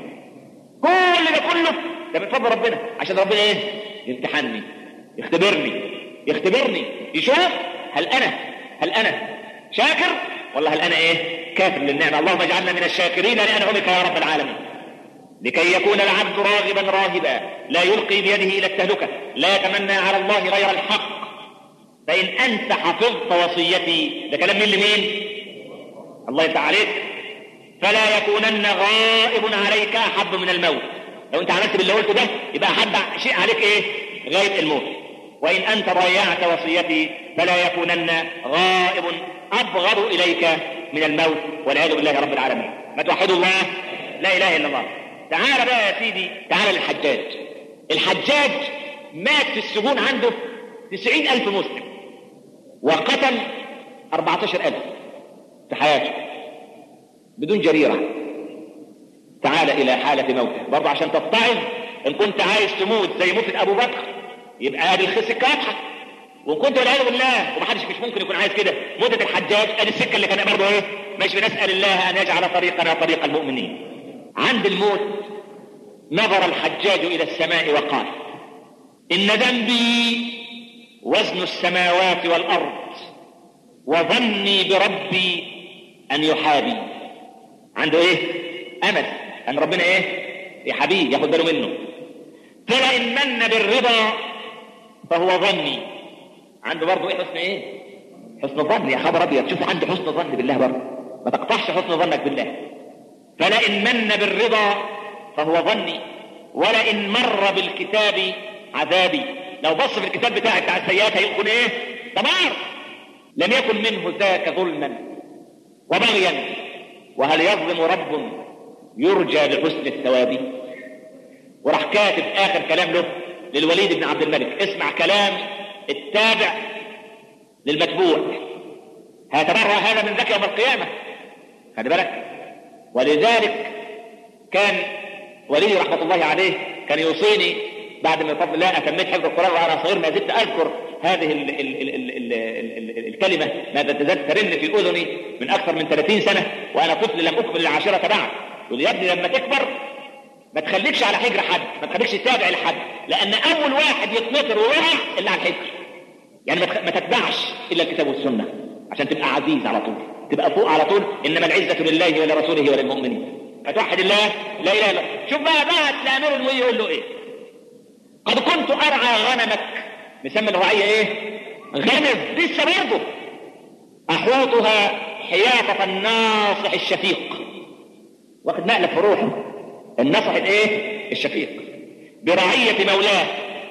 كل ده كله ده من فضل ربنا عشان ربنا ايه يمتحني يختبرني يختبرني يشوف هل انا هل انا شاكر ولا هل انا ايه كافر للنعمه اللهم اجعلنا من الشاكرين لانعمك يا رب العالمين لكي يكون العبد راغبا راهبا لا يلقي بيده الى التهلكه لا يتمنى على الله غير الحق فان انت حفظت وصيتي ده كلام مين لمين الله يفتح عليك فلا يكونن غائب عليك احب من الموت لو انت عملت باللي قلته ده يبقى احب شيء عليك ايه غايه الموت وان انت ضيعت وصيتي فلا يكونن غائب ابغض اليك من الموت والعياذ بالله رب العالمين ما توحدوا الله لا اله الا الله تعال بقى يا سيدي تعال للحجاج الحجاج مات في السجون عنده تسعين ألف مسلم وقتل أربعتاشر ألف في حياته بدون جريرة تعال إلى حالة موته برضه عشان تتعظ إن كنت عايز تموت زي موتة أبو بكر يبقى ادي السكة واضحة وإن كنت والعياذ بالله ومحدش مش ممكن يكون عايز كده موتة الحجاج ادي السكة اللي كان برضه إيه مش بنسأل الله أن يجعل طريقنا طريق المؤمنين عند الموت نظر الحجاج إلى السماء وقال إن ذنبي وزن السماوات والأرض وظني بربي أن يحابي عنده إيه؟ أمل أن ربنا إيه؟ يحابيه ياخد باله منه فلئن من بالرضا فهو ظني عنده برضه إيه حسن إيه؟ حسن ظن يا خبر أبيض شوف عنده حسن ظن بالله برضه ما تقطعش حسن ظنك بالله فلئن من بالرضا فهو ظني ولئن مر بالكتاب عذابي لو بص في الكتاب بتاعي بتاع السيئات هيكون ايه دمار لم يكن منه ذاك ظلما وبغيا وهل يظلم رب يرجى بحسن الثواب وراح كاتب اخر كلام له للوليد بن عبد الملك اسمع كلام التابع للمتبوع هيتبرأ هذا من ذاك يوم القيامة خلي بالك ولذلك كان ولي رحمة الله عليه كان يوصيني بعد ما بفضل الله أتميت حفظ القرآن وأنا صغير ما زلت أذكر هذه ال ال ال ال ال ال الكلمة ما تزال ترن في أذني من أكثر من 30 سنة وأنا طفل لم أكمل العاشرة بعد يقول يا ابني لما تكبر ما تخليكش على حجر حد ما تخليكش تتابع لحد لأن أول واحد يتنطر ويقع اللي على الحجر يعني ما تتبعش إلا الكتاب والسنة عشان تبقى عزيز على طول تبقى فوق على طول إنما العزة لله ولرسوله وللمؤمنين فتوحد الله لا اله الا شوف بقى بعت لامير المؤمنين يقول له ايه قد كنت ارعى غنمك مسمى الرعيه ايه غنم لسه برضه احوطها حياطة الناصح الشفيق واخد مقلب في روحه الناصح الايه الشفيق برعية مولاه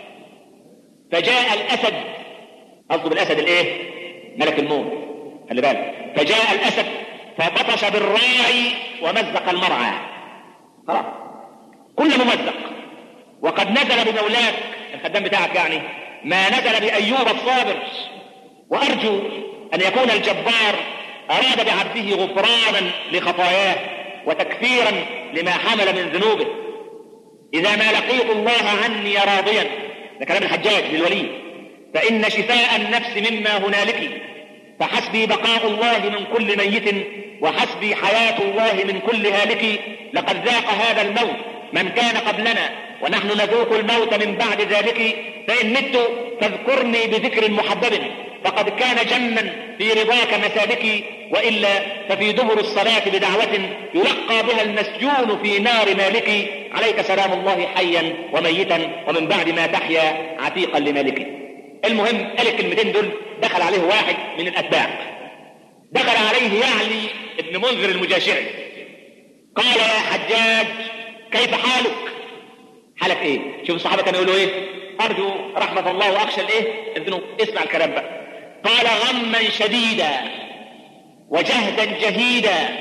فجاء الاسد قصده بالاسد الايه ملك الموت خلي بالك فجاء الاسد فبطش بالراعي ومزق المرعى خلاص كل ممزق وقد نزل بمولاك الخدام بتاعك يعني ما نزل بأيوب الصابر وأرجو أن يكون الجبار أراد بعبده غفرانا لخطاياه وتكفيرا لما حمل من ذنوبه إذا ما لقيت الله عني راضيا ده كلام الحجاج للولي فإن شفاء النفس مما هنالك فحسبي بقاء الله من كل ميت وحسبي حياة الله من كل هالك لقد ذاق هذا الموت من كان قبلنا ونحن نذوق الموت من بعد ذلك فإن مت فاذكرني بذكر محبب فقد كان جما في رضاك مسالكي وإلا ففي دبر الصلاة بدعوة يلقى بها المسجون في نار مالك عليك سلام الله حيا وميتا ومن بعد ما تحيا عتيقا لمالك المهم قال الكلمتين دول دخل عليه واحد من الأتباع دخل عليه يعلي ابن منذر المجاشعي قال يا حجاج كيف حالك حالك ايه شوف الصحابة كانوا يقولوا ايه ارجو رحمة الله واخشى الايه الذنوب اسمع الكلام بقى قال غما شديدا وجهدا جهيدا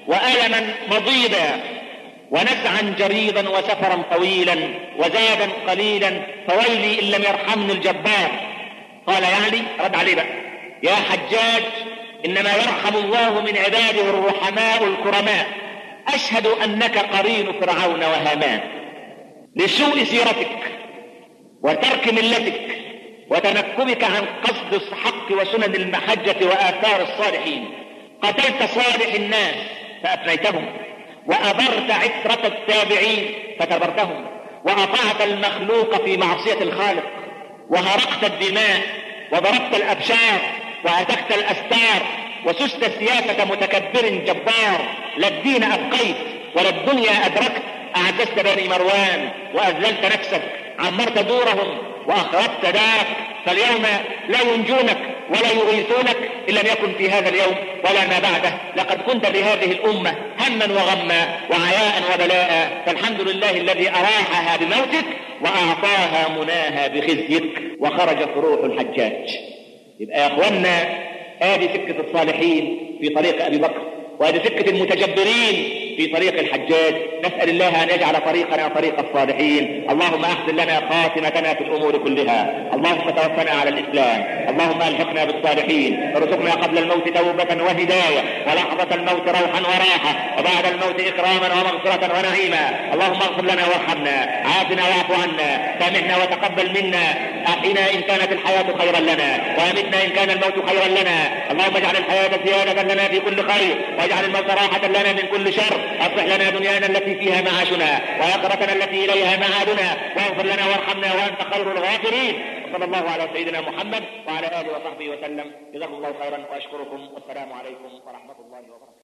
وألما مضيدا ونسعا جريضا وسفرا طويلا وزادا قليلا فويلي إن لم يرحمني الجبار قال يعني رد عليه بقى يا حجاج إنما يرحم الله من عباده الرحماء الكرماء أشهد أنك قرين فرعون وهامان لسوء سيرتك وترك ملتك وتنكبك عن قصد الحق وسنن المحجة وآثار الصالحين قتلت صالح الناس فأفنيتهم وأبرت عترة التابعين فتبرتهم وأطعت المخلوق في معصية الخالق وهرقت الدماء وضربت الأبشار وهتكت الأستار وسست سياسة متكبر جبار لا الدين أبقيت ولا الدنيا أدركت أعززت بني مروان وأذللت نفسك عمرت دورهم وأخرجت داك فاليوم لا ينجونك ولا يغيثونك إن لم يكن في هذا اليوم ولا ما بعده لقد كنت لهذه الأمة هما وغما وعياء وبلاء فالحمد لله الذي أراحها بموتك وأعطاها مناها بخزيك وخرج فروح الحجاج يبقى يا اخوانا ادي سكة الصالحين في طريق ابي بكر وادي سكة المتجبرين في طريق الحجاج نسأل الله أن يجعل طريقنا طريق الصالحين اللهم أحسن لنا خاتمتنا في الأمور كلها اللهم توفنا على الإسلام اللهم ألحقنا بالصالحين ارزقنا قبل الموت توبة وهداية ولحظة الموت روحا وراحة وبعد الموت إكراما ومغفرة ونعيما اللهم اغفر لنا وارحمنا عافنا واعف عنا سامحنا وتقبل منا أحينا إن كانت الحياة خيرا لنا وأمتنا إن كان الموت خيرا لنا اللهم اجعل الحياة زيادة لنا في كل خير واجعل الموت راحة لنا من كل شر أصلح لنا دنيانا التي فيها معاشنا وآخرتنا التي إليها معادنا واغفر لنا وارحمنا وأنت خير الغافرين وصلى الله على سيدنا محمد وعلى آله وصحبه وسلم جزاكم الله خيرا وأشكركم والسلام عليكم ورحمة الله وبركاته